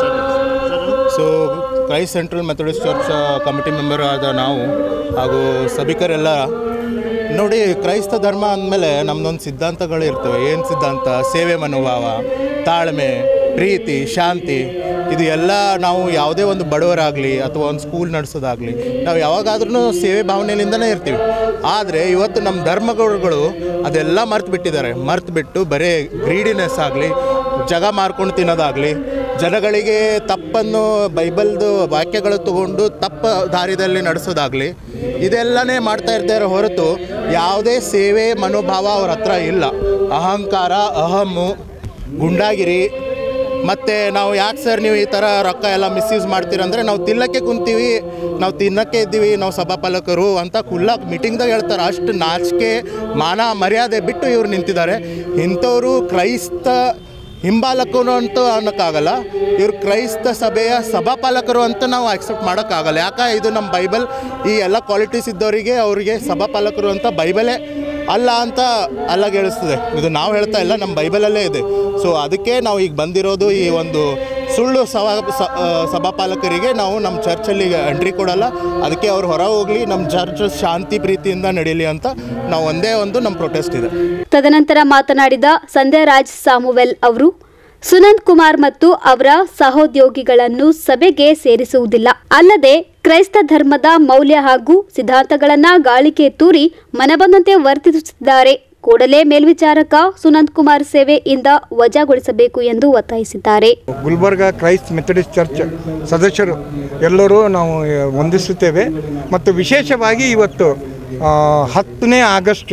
so Christ central Methodist church committee member ಆದ ನಾವು ಹಾಗೂ ಸಭಿಕರೆಲ್ಲ ನೋಡಿ ಕ್ರೈಸ್ತ ಧರ್ಮ ಅಂದಮೇಲೆ ನಮ್ಮದೊಂದು ಸಿದ್ಧಾಂತಗಳು ಇರ್ತವೆ ಏನು ಸಿದ್ಧಾಂತ ಸೇವೆ ಮನೋಭಾವ ತಾಳ್ಮೆ ಪ್ರೀತಿ ಶಾಂತಿ ಇದು ಎಲ್ಲ ನಾವು ಯಾವುದೇ ಒಂದು ಬಡವರಾಗಲಿ ಅಥವಾ ಒಂದು ಸ್ಕೂಲ್ ನಡೆಸೋದಾಗಲಿ ನಾವು ಯಾವಾಗಾದ್ರೂ ಸೇವೆ ಭಾವನೆಯಿಂದನೇ ಇರ್ತೀವಿ ಆದರೆ ಇವತ್ತು ನಮ್ಮ ಧರ್ಮಗುರುಗಳು ಅದೆಲ್ಲ ಮರ್ತು ಬಿಟ್ಟಿದ್ದಾರೆ ಮರ್ತು ಬಿಟ್ಟು ಬರೀ ಗ್ರೀಡಿನೆಸ್ ಆಗಲಿ ಜಗ ಮಾರ್ಕೊಂಡು ತಿನ್ನೋದಾಗಲಿ ಜನಗಳಿಗೆ ತಪ್ಪನ್ನು ಬೈಬಲ್ದು ವಾಕ್ಯಗಳು ತಗೊಂಡು ತಪ್ಪ ದಾರಿದಲ್ಲಿ ನಡೆಸೋದಾಗಲಿ ಇದೆಲ್ಲನೇ ಮಾಡ್ತಾ ಇರ್ತಾರೆ ಹೊರತು ಯಾವುದೇ ಸೇವೆ ಮನೋಭಾವ ಅವ್ರ ಹತ್ರ ಇಲ್ಲ ಅಹಂಕಾರ ಅಹಮ್ಮು ಗುಂಡಾಗಿರಿ ಮತ್ತು ನಾವು ಯಾಕೆ ಸರ್ ನೀವು ಈ ಥರ ರೊಕ್ಕ ಎಲ್ಲ ಮಿಸ್ಯೂಸ್ ಮಾಡ್ತೀರಂದ್ರೆ ನಾವು ತಿನ್ನಕ್ಕೆ ಕುಂತೀವಿ ನಾವು ತಿನ್ನಕ್ಕೆ ಇದ್ದೀವಿ ನಾವು ಸಭಾಪಾಲಕರು ಅಂತ ಕುಲ್ಲ ಮೀಟಿಂಗ್ದಾಗ ಹೇಳ್ತಾರೆ ಅಷ್ಟು ನಾಚಿಕೆ ಮಾನ ಮರ್ಯಾದೆ ಬಿಟ್ಟು ಇವ್ರು ನಿಂತಿದ್ದಾರೆ ಇಂಥವರು ಕ್ರೈಸ್ತ ಹಿಂಬಾಲಕರು ಅಂತೂ ಅನ್ನೋಕ್ಕಾಗಲ್ಲ ಇವ್ರು ಕ್ರೈಸ್ತ ಸಭೆಯ ಸಭಾಪಾಲಕರು ಅಂತ ನಾವು ಅಕ್ಸೆಪ್ಟ್ ಮಾಡೋಕ್ಕಾಗಲ್ಲ ಯಾಕೆ ಇದು ನಮ್ಮ ಬೈಬಲ್ ಈ ಎಲ್ಲ ಕ್ವಾಲಿಟೀಸ್ ಇದ್ದವರಿಗೆ ಅವರಿಗೆ ಸಭಾಪಾಲಕರು ಅಂತ ಬೈಬಲೇ ಅಲ್ಲ ಅಂತ ಅಲ್ಲಾಗ ಹೇಳಿಸ್ತದೆ ಇದು ನಾವು ಹೇಳ್ತಾ ಇಲ್ಲ ನಮ್ಮ ಬೈಬಲಲ್ಲೇ ಇದೆ ಸೊ ಅದಕ್ಕೆ ನಾವು ಈಗ ಬಂದಿರೋದು ಈ ಒಂದು ಸುಳ್ಳು ಸಭಾ ಸ- ಆ, ಸಭಾಪಾಲಕರಿಗೆ ನಾವು ನಮ್ಮ ಚರ್ಚಲ್ಲಿ ಎಂಟ್ರಿ ಕೊಡಲ್ಲ ಅದಕ್ಕೆ ಅವ್ರು ಹೊರ ಹೋಗಲಿ ನಮ್ಮ ಚರ್ಚ್ ಶಾಂತಿ ಪ್ರೀತಿಯಿಂದ ನಡೀಲಿ ಅಂತ ನಾವು ಒಂದೇ ಒಂದು ನಮ್ಮ ಪ್ರೊಟೆಸ್ಟ್ ಇದೆ ತದನಂತರ ಮಾತನಾಡಿದ ಸಂಧ್ಯಾರಾಜ್ ಸಾಮುವೆಲ್ ಅವರು ಸುನಂದ್ ಕುಮಾರ್ ಮತ್ತು ಅವರ ಸಹೋದ್ಯೋಗಿಗಳನ್ನು ಸಭೆಗೆ ಸೇರಿಸುವುದಿಲ್ಲ ಅಲ್ಲದೆ ಕ್ರೈಸ್ತ ಧರ್ಮದ ಮೌಲ್ಯ ಹಾಗೂ ಸಿದ್ಧಾಂತಗಳನ್ನ ಗಾಳಿಗೆ ತೂರಿ ಮನಬಂದಂತೆ ವರ್ತಿಸುತ್ತಿದ್ದಾರೆ ಕೂಡಲೇ ಮೇಲ್ವಿಚಾರಕ ಸುನಂದ್ ಕುಮಾರ್ ಸೇವೆಯಿಂದ ವಜಾಗೊಳಿಸಬೇಕು ಎಂದು ಒತ್ತಾಯಿಸಿದ್ದಾರೆ ಗುಲ್ಬರ್ಗ ಕ್ರೈಸ್ಟ್ ಮೆಥಡಿಸ್ಟ್ ಚರ್ಚ್ ಸದಸ್ಯರು ಎಲ್ಲರೂ ನಾವು ವಂದಿಸುತ್ತೇವೆ ಮತ್ತು ವಿಶೇಷವಾಗಿ ಇವತ್ತು ಆ, ಹತ್ತನೇ ಆಗಸ್ಟ್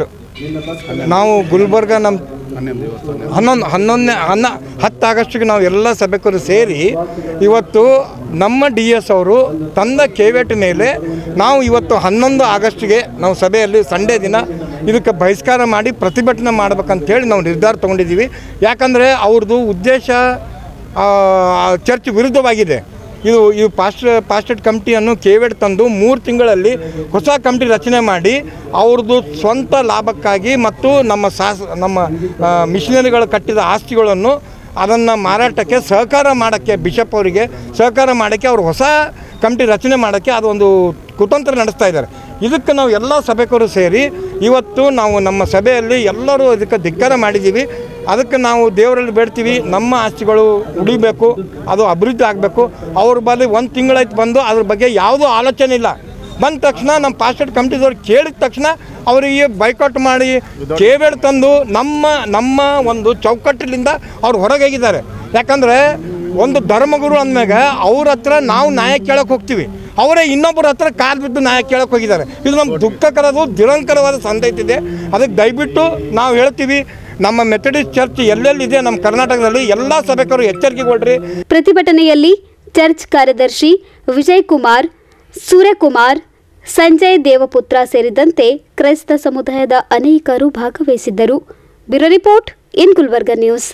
ನಾವು ಗುಲ್ಬರ್ಗ ನಮ್ಮ ಹನ್ನೊಂದು ಹನ್ನೊಂದನೇ ಹನ್ನ ಹತ್ತು ಆಗಸ್ಟ್ಗೆ ನಾವು ಎಲ್ಲ ಸಭೆಕರು ಸೇರಿ ಇವತ್ತು ನಮ್ಮ ಡಿ ಎಸ್ ಅವರು ತಂದ ಕೇವೆಟ್ ಮೇಲೆ ನಾವು ಇವತ್ತು ಹನ್ನೊಂದು ಆಗಸ್ಟ್ಗೆ ನಾವು ಸಭೆಯಲ್ಲಿ ಸಂಡೇ ದಿನ ಇದಕ್ಕೆ ಬಹಿಷ್ಕಾರ ಮಾಡಿ ಪ್ರತಿಭಟನೆ ಮಾಡ್ಬೇಕಂತೇಳಿ ನಾವು ನಿರ್ಧಾರ ತೊಗೊಂಡಿದ್ದೀವಿ ಯಾಕಂದರೆ ಅವ್ರದ್ದು ಉದ್ದೇಶ ಆ, ಚರ್ಚ್ ವಿರುದ್ಧವಾಗಿದೆ ಇದು ಈ ಪಾಸ್ಟ್ ಪಾಸ್ಟೆಡ್ ಕಮಿಟಿಯನ್ನು ಕೇವೆಡ್ ತಂದು ಮೂರು ತಿಂಗಳಲ್ಲಿ ಹೊಸ ಕಮಿಟಿ ರಚನೆ ಮಾಡಿ ಅವ್ರದ್ದು ಸ್ವಂತ ಲಾಭಕ್ಕಾಗಿ ಮತ್ತು ನಮ್ಮ ಸಾಸ್ ನಮ್ಮ ಆ, ಮಿಷನರಿಗಳು ಕಟ್ಟಿದ ಆಸ್ತಿಗಳನ್ನು ಅದನ್ನು ಮಾರಾಟಕ್ಕೆ ಸಹಕಾರ ಮಾಡೋಕ್ಕೆ ಬಿಷಪ್ ಅವರಿಗೆ ಸಹಕಾರ ಮಾಡೋಕ್ಕೆ ಅವರು ಹೊಸ ಕಮಿಟಿ ರಚನೆ ಮಾಡೋಕ್ಕೆ ಅದೊಂದು ಕುತಂತ್ರ ನಡೆಸ್ತಾ ಇದ್ದಾರೆ ಇದಕ್ಕೆ ನಾವು ಎಲ್ಲ ಸಭೆಕರು ಸೇರಿ ಇವತ್ತು ನಾವು ನಮ್ಮ ಸಭೆಯಲ್ಲಿ ಎಲ್ಲರೂ ಇದಕ್ಕೆ ಧಿಕ್ಕಾರ ಮಾಡಿದ್ದೀವಿ ಅದಕ್ಕೆ ನಾವು ದೇವರಲ್ಲಿ ಬೇಡ್ತೀವಿ ನಮ್ಮ ಆಸ್ತಿಗಳು ಉಳಿಬೇಕು ಅದು ಅಭಿವೃದ್ಧಿ ಆಗಬೇಕು ಅವ್ರ ಬಳಿ ಒಂದು ತಿಂಗಳಾಯ್ತು ಬಂದು ಅದ್ರ ಬಗ್ಗೆ ಯಾವುದೂ ಆಲೋಚನೆ ಇಲ್ಲ ಬಂದ ತಕ್ಷಣ ನಮ್ಮ ಪಾಸ್ಟೆಡ್ ಕಮಿಟಿದವ್ರು ಕೇಳಿದ ತಕ್ಷಣ ಅವರಿಗೆ ಬೈಕಾಟ್ ಮಾಡಿ ಕೇಬೇಡ್ ತಂದು ನಮ್ಮ ನಮ್ಮ ಒಂದು ಚೌಕಟ್ಟಿನಿಂದ ಅವ್ರು ಹೊರಗೋಗಿದ್ದಾರೆ ಯಾಕಂದರೆ ಒಂದು ಧರ್ಮಗುರು ಅಂದಮ್ಯಾಗ ಅವ್ರ ಹತ್ರ ನಾವು ನ್ಯಾಯ ಕೇಳಕ್ಕೆ ಹೋಗ್ತೀವಿ ಅವರೇ ಇನ್ನೊಬ್ಬರ ಹತ್ರ ಕಾಲು ಬಿದ್ದು ನ್ಯಾಯ ಕೇಳಕ್ಕೆ ಹೋಗಿದ್ದಾರೆ ಇದು ನಮ್ಮ ದುಃಖಕರದು ದುರಂಕರವಾದ ಸಂದೇಶ ಅದಕ್ಕೆ ದಯವಿಟ್ಟು ನಾವು ಹೇಳ್ತೀವಿ ನಮ್ಮ ಮೆಥಡಿಸ್ಟ್ ಚರ್ಚ್ ಎಲ್ಲೆಲ್ಲಿದೆ ನಮ್ಮ ಕರ್ನಾಟಕದಲ್ಲಿ ಎಲ್ಲ ಸಭೆಕರು ಎಚ್ಚರಿಕೆಗೊಳ್ರಿ ಪ್ರತಿಭಟನೆಯಲ್ಲಿ ಚರ್ಚ್ ಕಾರ್ಯದರ್ಶಿ ವಿಜಯ್ ಕುಮಾರ್ ಸೂರ್ಯಕುಮಾರ್ ಸಂಜಯ್ ದೇವಪುತ್ರ ಸೇರಿದಂತೆ ಕ್ರೈಸ್ತ ಸಮುದಾಯದ ಅನೇಕರು ಭಾಗವಹಿಸಿದ್ದರು bureau report in Gulbarga news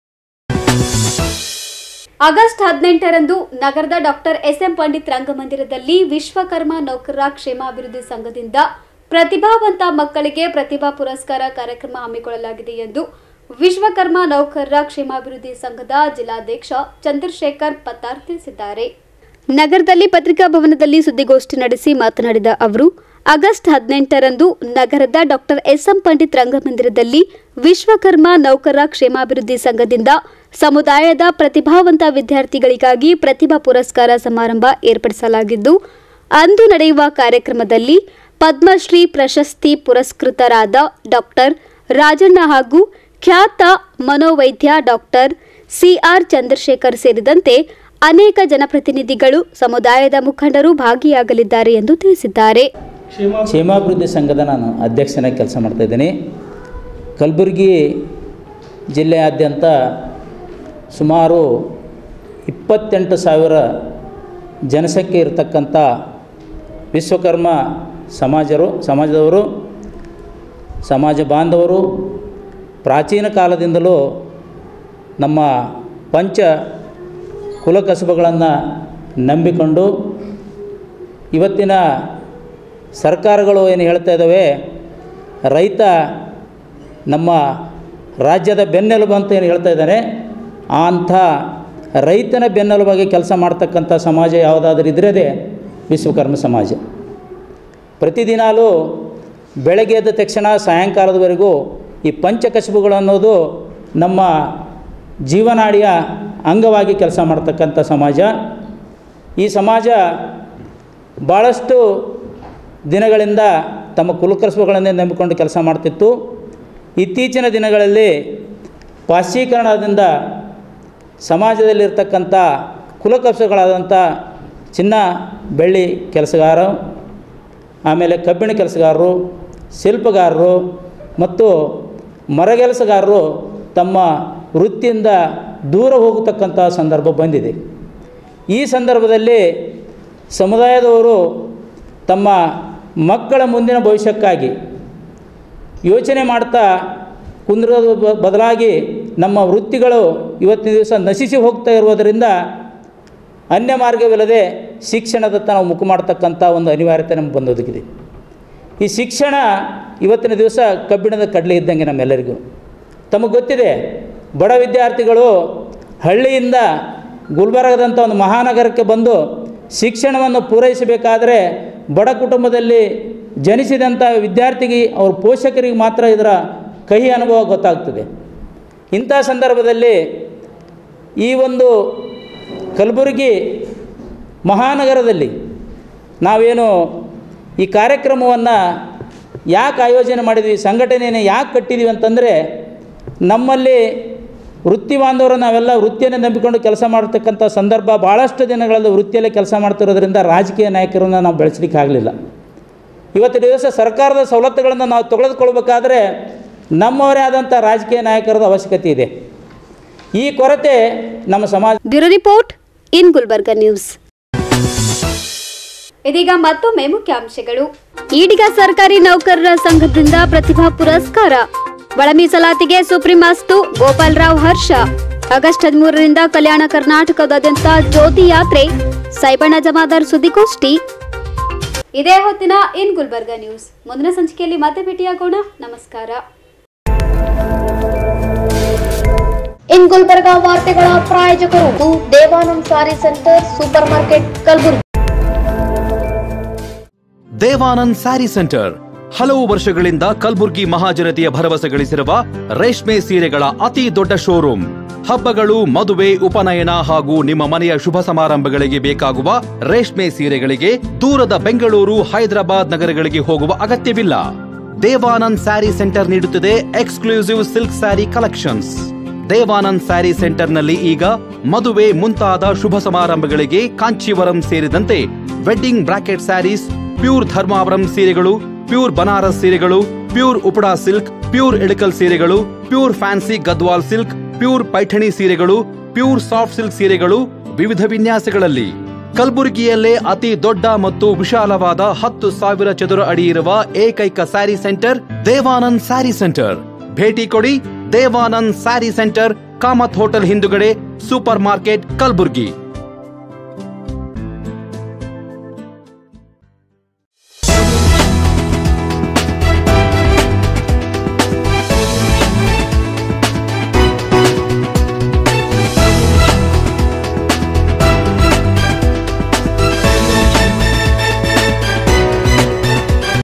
August ಹದಿನೆಂಟರಂದು ನಗರದ ಡಾಕ್ಟರ್ ಎಸ್ ಎಂ ಪಂಡಿತ್ ರಂಗಮಂದಿರದಲ್ಲಿ ವಿಶ್ವಕರ್ಮ ನೌಕರರ ಕ್ಷೇಮಾಭಿವೃದ್ಧಿ ಸಂಘದಿಂದ ಪ್ರತಿಭಾವಂತ ಮಕ್ಕಳಿಗೆ ಪ್ರತಿಭಾ ಪುರಸ್ಕಾರ ಕಾರ್ಯಕ್ರಮ ಹಮ್ಮಿಕೊಳ್ಳಲಾಗಿದೆ ಎಂದು ವಿಶ್ವಕರ್ಮ ನೌಕರರ ಕ್ಷೇಮಾಭಿವೃದ್ಧಿ ಸಂಘದ ಜಿಲ್ಲಾಧ್ಯಕ್ಷ ಚಂದ್ರಶೇಖರ್ ಪತ್ತಾರ್ ತಿಳಿಸಿದ್ದಾರೆ ನಗರದಲ್ಲಿ ಪತ್ರಿಕಾ ಭವನದಲ್ಲಿ ಸುದ್ದಿಗೋಷ್ಠಿ ನಡೆಸಿ ಮಾತನಾಡಿದ ಅವರು ಆಗಸ್ಟ್ ಹದಿನೆಂಟರಂದು ನಗರದ ಡಾಕ್ಟರ್ ಎಸ್ಎಂ ಪಂಡಿತ್ ರಂಗಮಂದಿರದಲ್ಲಿ ವಿಶ್ವಕರ್ಮ ನೌಕರರ ಕ್ಷೇಮಾಭಿವೃದ್ಧಿ ಸಂಘದಿಂದ ಸಮುದಾಯದ ಪ್ರತಿಭಾವಂತ ವಿದ್ಯಾರ್ಥಿಗಳಿಗಾಗಿ ಪ್ರತಿಭಾ ಪುರಸ್ಕಾರ ಸಮಾರಂಭ ಏರ್ಪಡಿಸಲಾಗಿದ್ದು ಅಂದು ನಡೆಯುವ ಕಾರ್ಯಕ್ರಮದಲ್ಲಿ ಪದ್ಮಶ್ರೀ ಪ್ರಶಸ್ತಿ ಪುರಸ್ಕೃತರಾದ ಡಾಕ್ಟರ್ ರಾಜಣ್ಣ ಹಾಗೂ ಖ್ಯಾತ ಮನೋವೈದ್ಯ ಡಾಕ್ಟರ್ ಸಿಆರ್ ಚಂದ್ರಶೇಖರ್ ಸೇರಿದಂತೆ ಅನೇಕ ಜನಪ್ರತಿನಿಧಿಗಳು ಸಮುದಾಯದ ಮುಖಂಡರು ಭಾಗಿಯಾಗಲಿದ್ದಾರೆ ಎಂದು ತಿಳಿಸಿದ್ದಾರೆ ಕ್ಷೇಮಾಭಿವೃದ್ಧಿ ಸಂಘದ ನಾನು ಅಧ್ಯಕ್ಷನಾಗಿ ಕೆಲಸ ಮಾಡ್ತಾಯಿದ್ದೀನಿ ಕಲಬುರಗಿ ಜಿಲ್ಲೆಯಾದ್ಯಂತ ಸುಮಾರು ಇಪ್ಪತ್ತೆಂಟು ಸಾವಿರ ಜನಸಂಖ್ಯೆ ಇರತಕ್ಕಂಥ ವಿಶ್ವಕರ್ಮ ಸಮಾಜರು ಸಮಾಜದವರು ಸಮಾಜ ಬಾಂಧವರು ಪ್ರಾಚೀನ ಕಾಲದಿಂದಲೂ ನಮ್ಮ ಪಂಚ ಕುಲಕಸಬುಗಳನ್ನು ನಂಬಿಕೊಂಡು ಇವತ್ತಿನ ಸರ್ಕಾರಗಳು ಏನು ಹೇಳ್ತಾ ಇದ್ದಾವೆ ರೈತ ನಮ್ಮ ರಾಜ್ಯದ ಬೆನ್ನೆಲುಬು ಅಂತ ಏನು ಹೇಳ್ತಾ ಇದ್ದಾನೆ ಆ ಅಂಥ ರೈತನ ಬೆನ್ನೆಲುಬಾಗಿ ಕೆಲಸ ಮಾಡ್ತಕ್ಕಂಥ ಸಮಾಜ ಯಾವುದಾದ್ರೂ ಇದ್ರೇ ವಿಶ್ವಕರ್ಮ ಸಮಾಜ ಪ್ರತಿದಿನಾಲೂ ಬೆಳಗ್ಗೆ ಎದ್ದ ತಕ್ಷಣ ಸಾಯಂಕಾಲದವರೆಗೂ ಈ ಪಂಚಕಸಬುಗಳು ಅನ್ನೋದು ನಮ್ಮ ಜೀವನಾಡಿಯ ಅಂಗವಾಗಿ ಕೆಲಸ ಮಾಡ್ತಕ್ಕಂಥ ಸಮಾಜ ಈ ಸಮಾಜ ಭಾಳಷ್ಟು ದಿನಗಳಿಂದ ತಮ್ಮ ಕುಲಕಸಬುಗಳನ್ನೇ ನಂಬಿಕೊಂಡು ಕೆಲಸ ಮಾಡ್ತಿತ್ತು ಇತ್ತೀಚಿನ ದಿನಗಳಲ್ಲಿ ಪಾಶ್ಚೀಕರಣದಿಂದ ಸಮಾಜದಲ್ಲಿರ್ತಕ್ಕಂಥ ಕುಲಕಸಬುಗಳಾದಂಥ ಚಿನ್ನ ಬೆಳ್ಳಿ ಕೆಲಸಗಾರ ಆಮೇಲೆ ಕಬ್ಬಿಣ ಕೆಲಸಗಾರರು ಶಿಲ್ಪಗಾರರು ಮತ್ತು ಮರಗೆಲಸಗಾರರು ತಮ್ಮ ವೃತ್ತಿಯಿಂದ ದೂರ ಹೋಗತಕ್ಕಂಥ ಸಂದರ್ಭ ಬಂದಿದೆ ಈ ಸಂದರ್ಭದಲ್ಲಿ ಸಮುದಾಯದವರು ತಮ್ಮ ಮಕ್ಕಳ ಮುಂದಿನ ಭವಿಷ್ಯಕ್ಕಾಗಿ ಯೋಚನೆ ಮಾಡ್ತಾ ಕುಂದಿರೋದು ಬ- ಬದಲಾಗಿ ನಮ್ಮ ವೃತ್ತಿಗಳು ಇವತ್ತಿನ ದಿವಸ ನಶಿಸಿ ಹೋಗ್ತಾ ಇರುವುದರಿಂದ ಅನ್ಯ ಮಾರ್ಗವಿಲ್ಲದೆ ಶಿಕ್ಷಣದತ್ತ ನಾವು ಮುಖ ಮಾಡ್ತಕ್ಕಂಥ ಒಂದು ಅನಿವಾರ್ಯತೆ ನಮ್ಗೆ ಬಂದೊದಗಿದೆ ಈ ಶಿಕ್ಷಣ ಇವತ್ತಿನ ದಿವಸ ಕಬ್ಬಿಣದ ಕಡಲೆ ಇದ್ದಂಗೆ ನಮ್ಮೆಲ್ಲರಿಗೂ ತಮಗೆ ಗೊತ್ತಿದೆ ಬಡ ವಿದ್ಯಾರ್ಥಿಗಳು ಹಳ್ಳಿಯಿಂದ ಗುಲ್ಬರ್ಗದಂಥ ಒಂದು ಮಹಾನಗರಕ್ಕೆ ಬಂದು ಶಿಕ್ಷಣವನ್ನು ಪೂರೈಸಬೇಕಾದರೆ ಬಡ ಕುಟುಂಬದಲ್ಲಿ ಜನಿಸಿದಂಥ ವಿದ್ಯಾರ್ಥಿಗೆ ಅವ್ರ ಪೋಷಕರಿಗೆ ಮಾತ್ರ ಇದರ ಕಹಿ ಅನುಭವ ಗೊತ್ತಾಗ್ತದೆ ಇಂಥ ಸಂದರ್ಭದಲ್ಲಿ ಈ ಒಂದು ಕಲಬುರಗಿ ಮಹಾನಗರದಲ್ಲಿ ನಾವೇನು ಈ ಕಾರ್ಯಕ್ರಮವನ್ನು ಯಾಕೆ ಆಯೋಜನೆ ಮಾಡಿದ್ವಿ ಸಂಘಟನೆಯನ್ನು ಯಾಕೆ ಕಟ್ಟಿದ್ದೀವಿ ಅಂತಂದರೆ ನಮ್ಮಲ್ಲಿ ವೃತ್ತಿ ಬಾಂಧವರು ನಾವೆಲ್ಲ ವೃತ್ತಿಯನ್ನು ನಂಬಿಕೊಂಡು ಕೆಲಸ ಮಾಡ್ತಕ್ಕಂಥ ಸಂದರ್ಭ ಭಾಳಷ್ಟು ದಿನಗಳಲ್ಲಿ ವೃತ್ತಿಯಲ್ಲೇ ಕೆಲಸ ಮಾಡ್ತಿರೋದ್ರಿಂದ ರಾಜಕೀಯ ನಾಯಕರನ್ನು ನಾವು ಬೆಳೆಸಲಿಕ್ಕೆ ಆಗಲಿಲ್ಲ ಇವತ್ತು ದಿವಸ ಸರ್ಕಾರದ ಸವಲತ್ತುಗಳನ್ನು ನಾವು ತೆಗೆದುಕೊಳ್ಬೇಕಾದ್ರೆ ನಮ್ಮವರೇ ಆದಂಥ ರಾಜಕೀಯ ನಾಯಕರದ ಅವಶ್ಯಕತೆ ಇದೆ ಈ ಕೊರತೆ ನಮ್ಮ ಸಮಾಜ bureau report in Gulbarga news ಇದೀಗ ಮತ್ತೊಮ್ಮೆ ಮುಖ್ಯಾಂಶಗಳು ಈಡಿಗ ಸರ್ಕಾರಿ ನೌಕರರ ಸಂಘದಿಂದ ಪ್ರತಿಭಾ ಪುರಸ್ಕಾರ ಒಳ ಮೀಸಲಾತಿಗೆ ಸುಪ್ರೀಂ ಅಸ್ತು ಗೋಪಾಲ್ ರಾವ್ ಹರ್ಷ ಆಗಸ್ಟ್ ಹದಿಮೂರರಿಂದ ಕಲ್ಯಾಣ ಕರ್ನಾಟಕದಾದ್ಯಂತ ಜ್ಯೋತಿ ಯಾತ್ರೆ ಸೈಬಣ್ಣ ಜಮಾದಾರ್ ಸುದ್ದಿಗೋಷ್ಠಿ ಇದೇ ಹೊತ್ತಿನ ಇನ್ ಗುಲ್ಬರ್ಗ ನ್ಯೂಸ್ ಮುಂದಿನ ಸಂಚಿಕೆಯಲ್ಲಿ ಮತ್ತೆ ಭೇಟಿಯಾಗೋಣ ನಮಸ್ಕಾರ ಇನ್ ಗುಲ್ಬರ್ಗಾ ವಾರ್ತೆಗಳ ಪ್ರಾಯೋಜಕರು Devanand sari centre super market Kalaburagi Devanand sari centre ಹಲವು ವರ್ಷಗಳಿಂದ ಕಲ್ಬುರ್ಗಿ ಮಹಾಜನತೆಯ ಭರವಸೆ ಗಳಿಸಿರುವ ರೇಷ್ಮೆ ಸೀರೆಗಳ ಅತಿ ದೊಡ್ಡ ಶೋರೂಮ್ ಹಬ್ಬಗಳು ಮದುವೆ ಉಪನಯನ ಹಾಗೂ ನಿಮ್ಮ ಮನೆಯ ಶುಭ ಸಮಾರಂಭಗಳಿಗೆ ಬೇಕಾಗುವ ರೇಷ್ಮೆ ಸೀರೆಗಳಿಗೆ ದೂರದ ಬೆಂಗಳೂರು ಹೈದರಾಬಾದ್ ನಗರಗಳಿಗೆ ಹೋಗುವ ಅಗತ್ಯವಿಲ್ಲ ದೇವಾನಂದ್ ಸ್ಯಾರಿ ಸೆಂಟರ್ ನೀಡುತ್ತಿದೆ exclusive silk sari collections Devanand sari ಸೆಂಟರ್ನಲ್ಲಿ ಈಗ ಮದುವೆ ಮುಂತಾದ ಶುಭ ಸಮಾರಂಭಗಳಿಗೆ ಕಾಂಚೀವರಂ ಸೇರಿದಂತೆ wedding bracket saris pure Dharmavaram ಸೀರೆಗಳು ಪ್ಯೂರ್ ಬನಾರಸ್ ಸೀರೆಗಳು pure Uppada silk pure Ilkal ಸೀರೆಗಳು pure fancy Gadwal silk pure Paithani ಸೀರೆಗಳು ಪ್ಯೂರ್ ಸಾಫ್ಟ್ ಸಿಲ್ಕ್ ಸೀರೆಗಳು ವಿವಿಧ ವಿನ್ಯಾಸಗಳಲ್ಲಿ ಕಲಬುರಗಿಯಲ್ಲೇ ಅತಿ ದೊಡ್ಡ ಮತ್ತು ವಿಶಾಲವಾದ ಹತ್ತು ಸಾವಿರ ಚದುರ ಅಡಿ ಇರುವ ಏಕೈಕ ಸ್ಯಾರಿ ಸೆಂಟರ್ ದೇವಾನಂದ್ ಸ್ಯಾರಿ ಸೆಂಟರ್ ಭೇಟಿ ಕೊಡಿ ದೇವಾನಂದ್ ಸ್ಯಾರಿ ಸೆಂಟರ್ ಕಾಮತ್ ಹೋಟೆಲ್ ಹಿಂದುಗಡೆ ಸೂಪರ್ ಮಾರ್ಕೆಟ್ ಕಲಬುರ್ಗಿ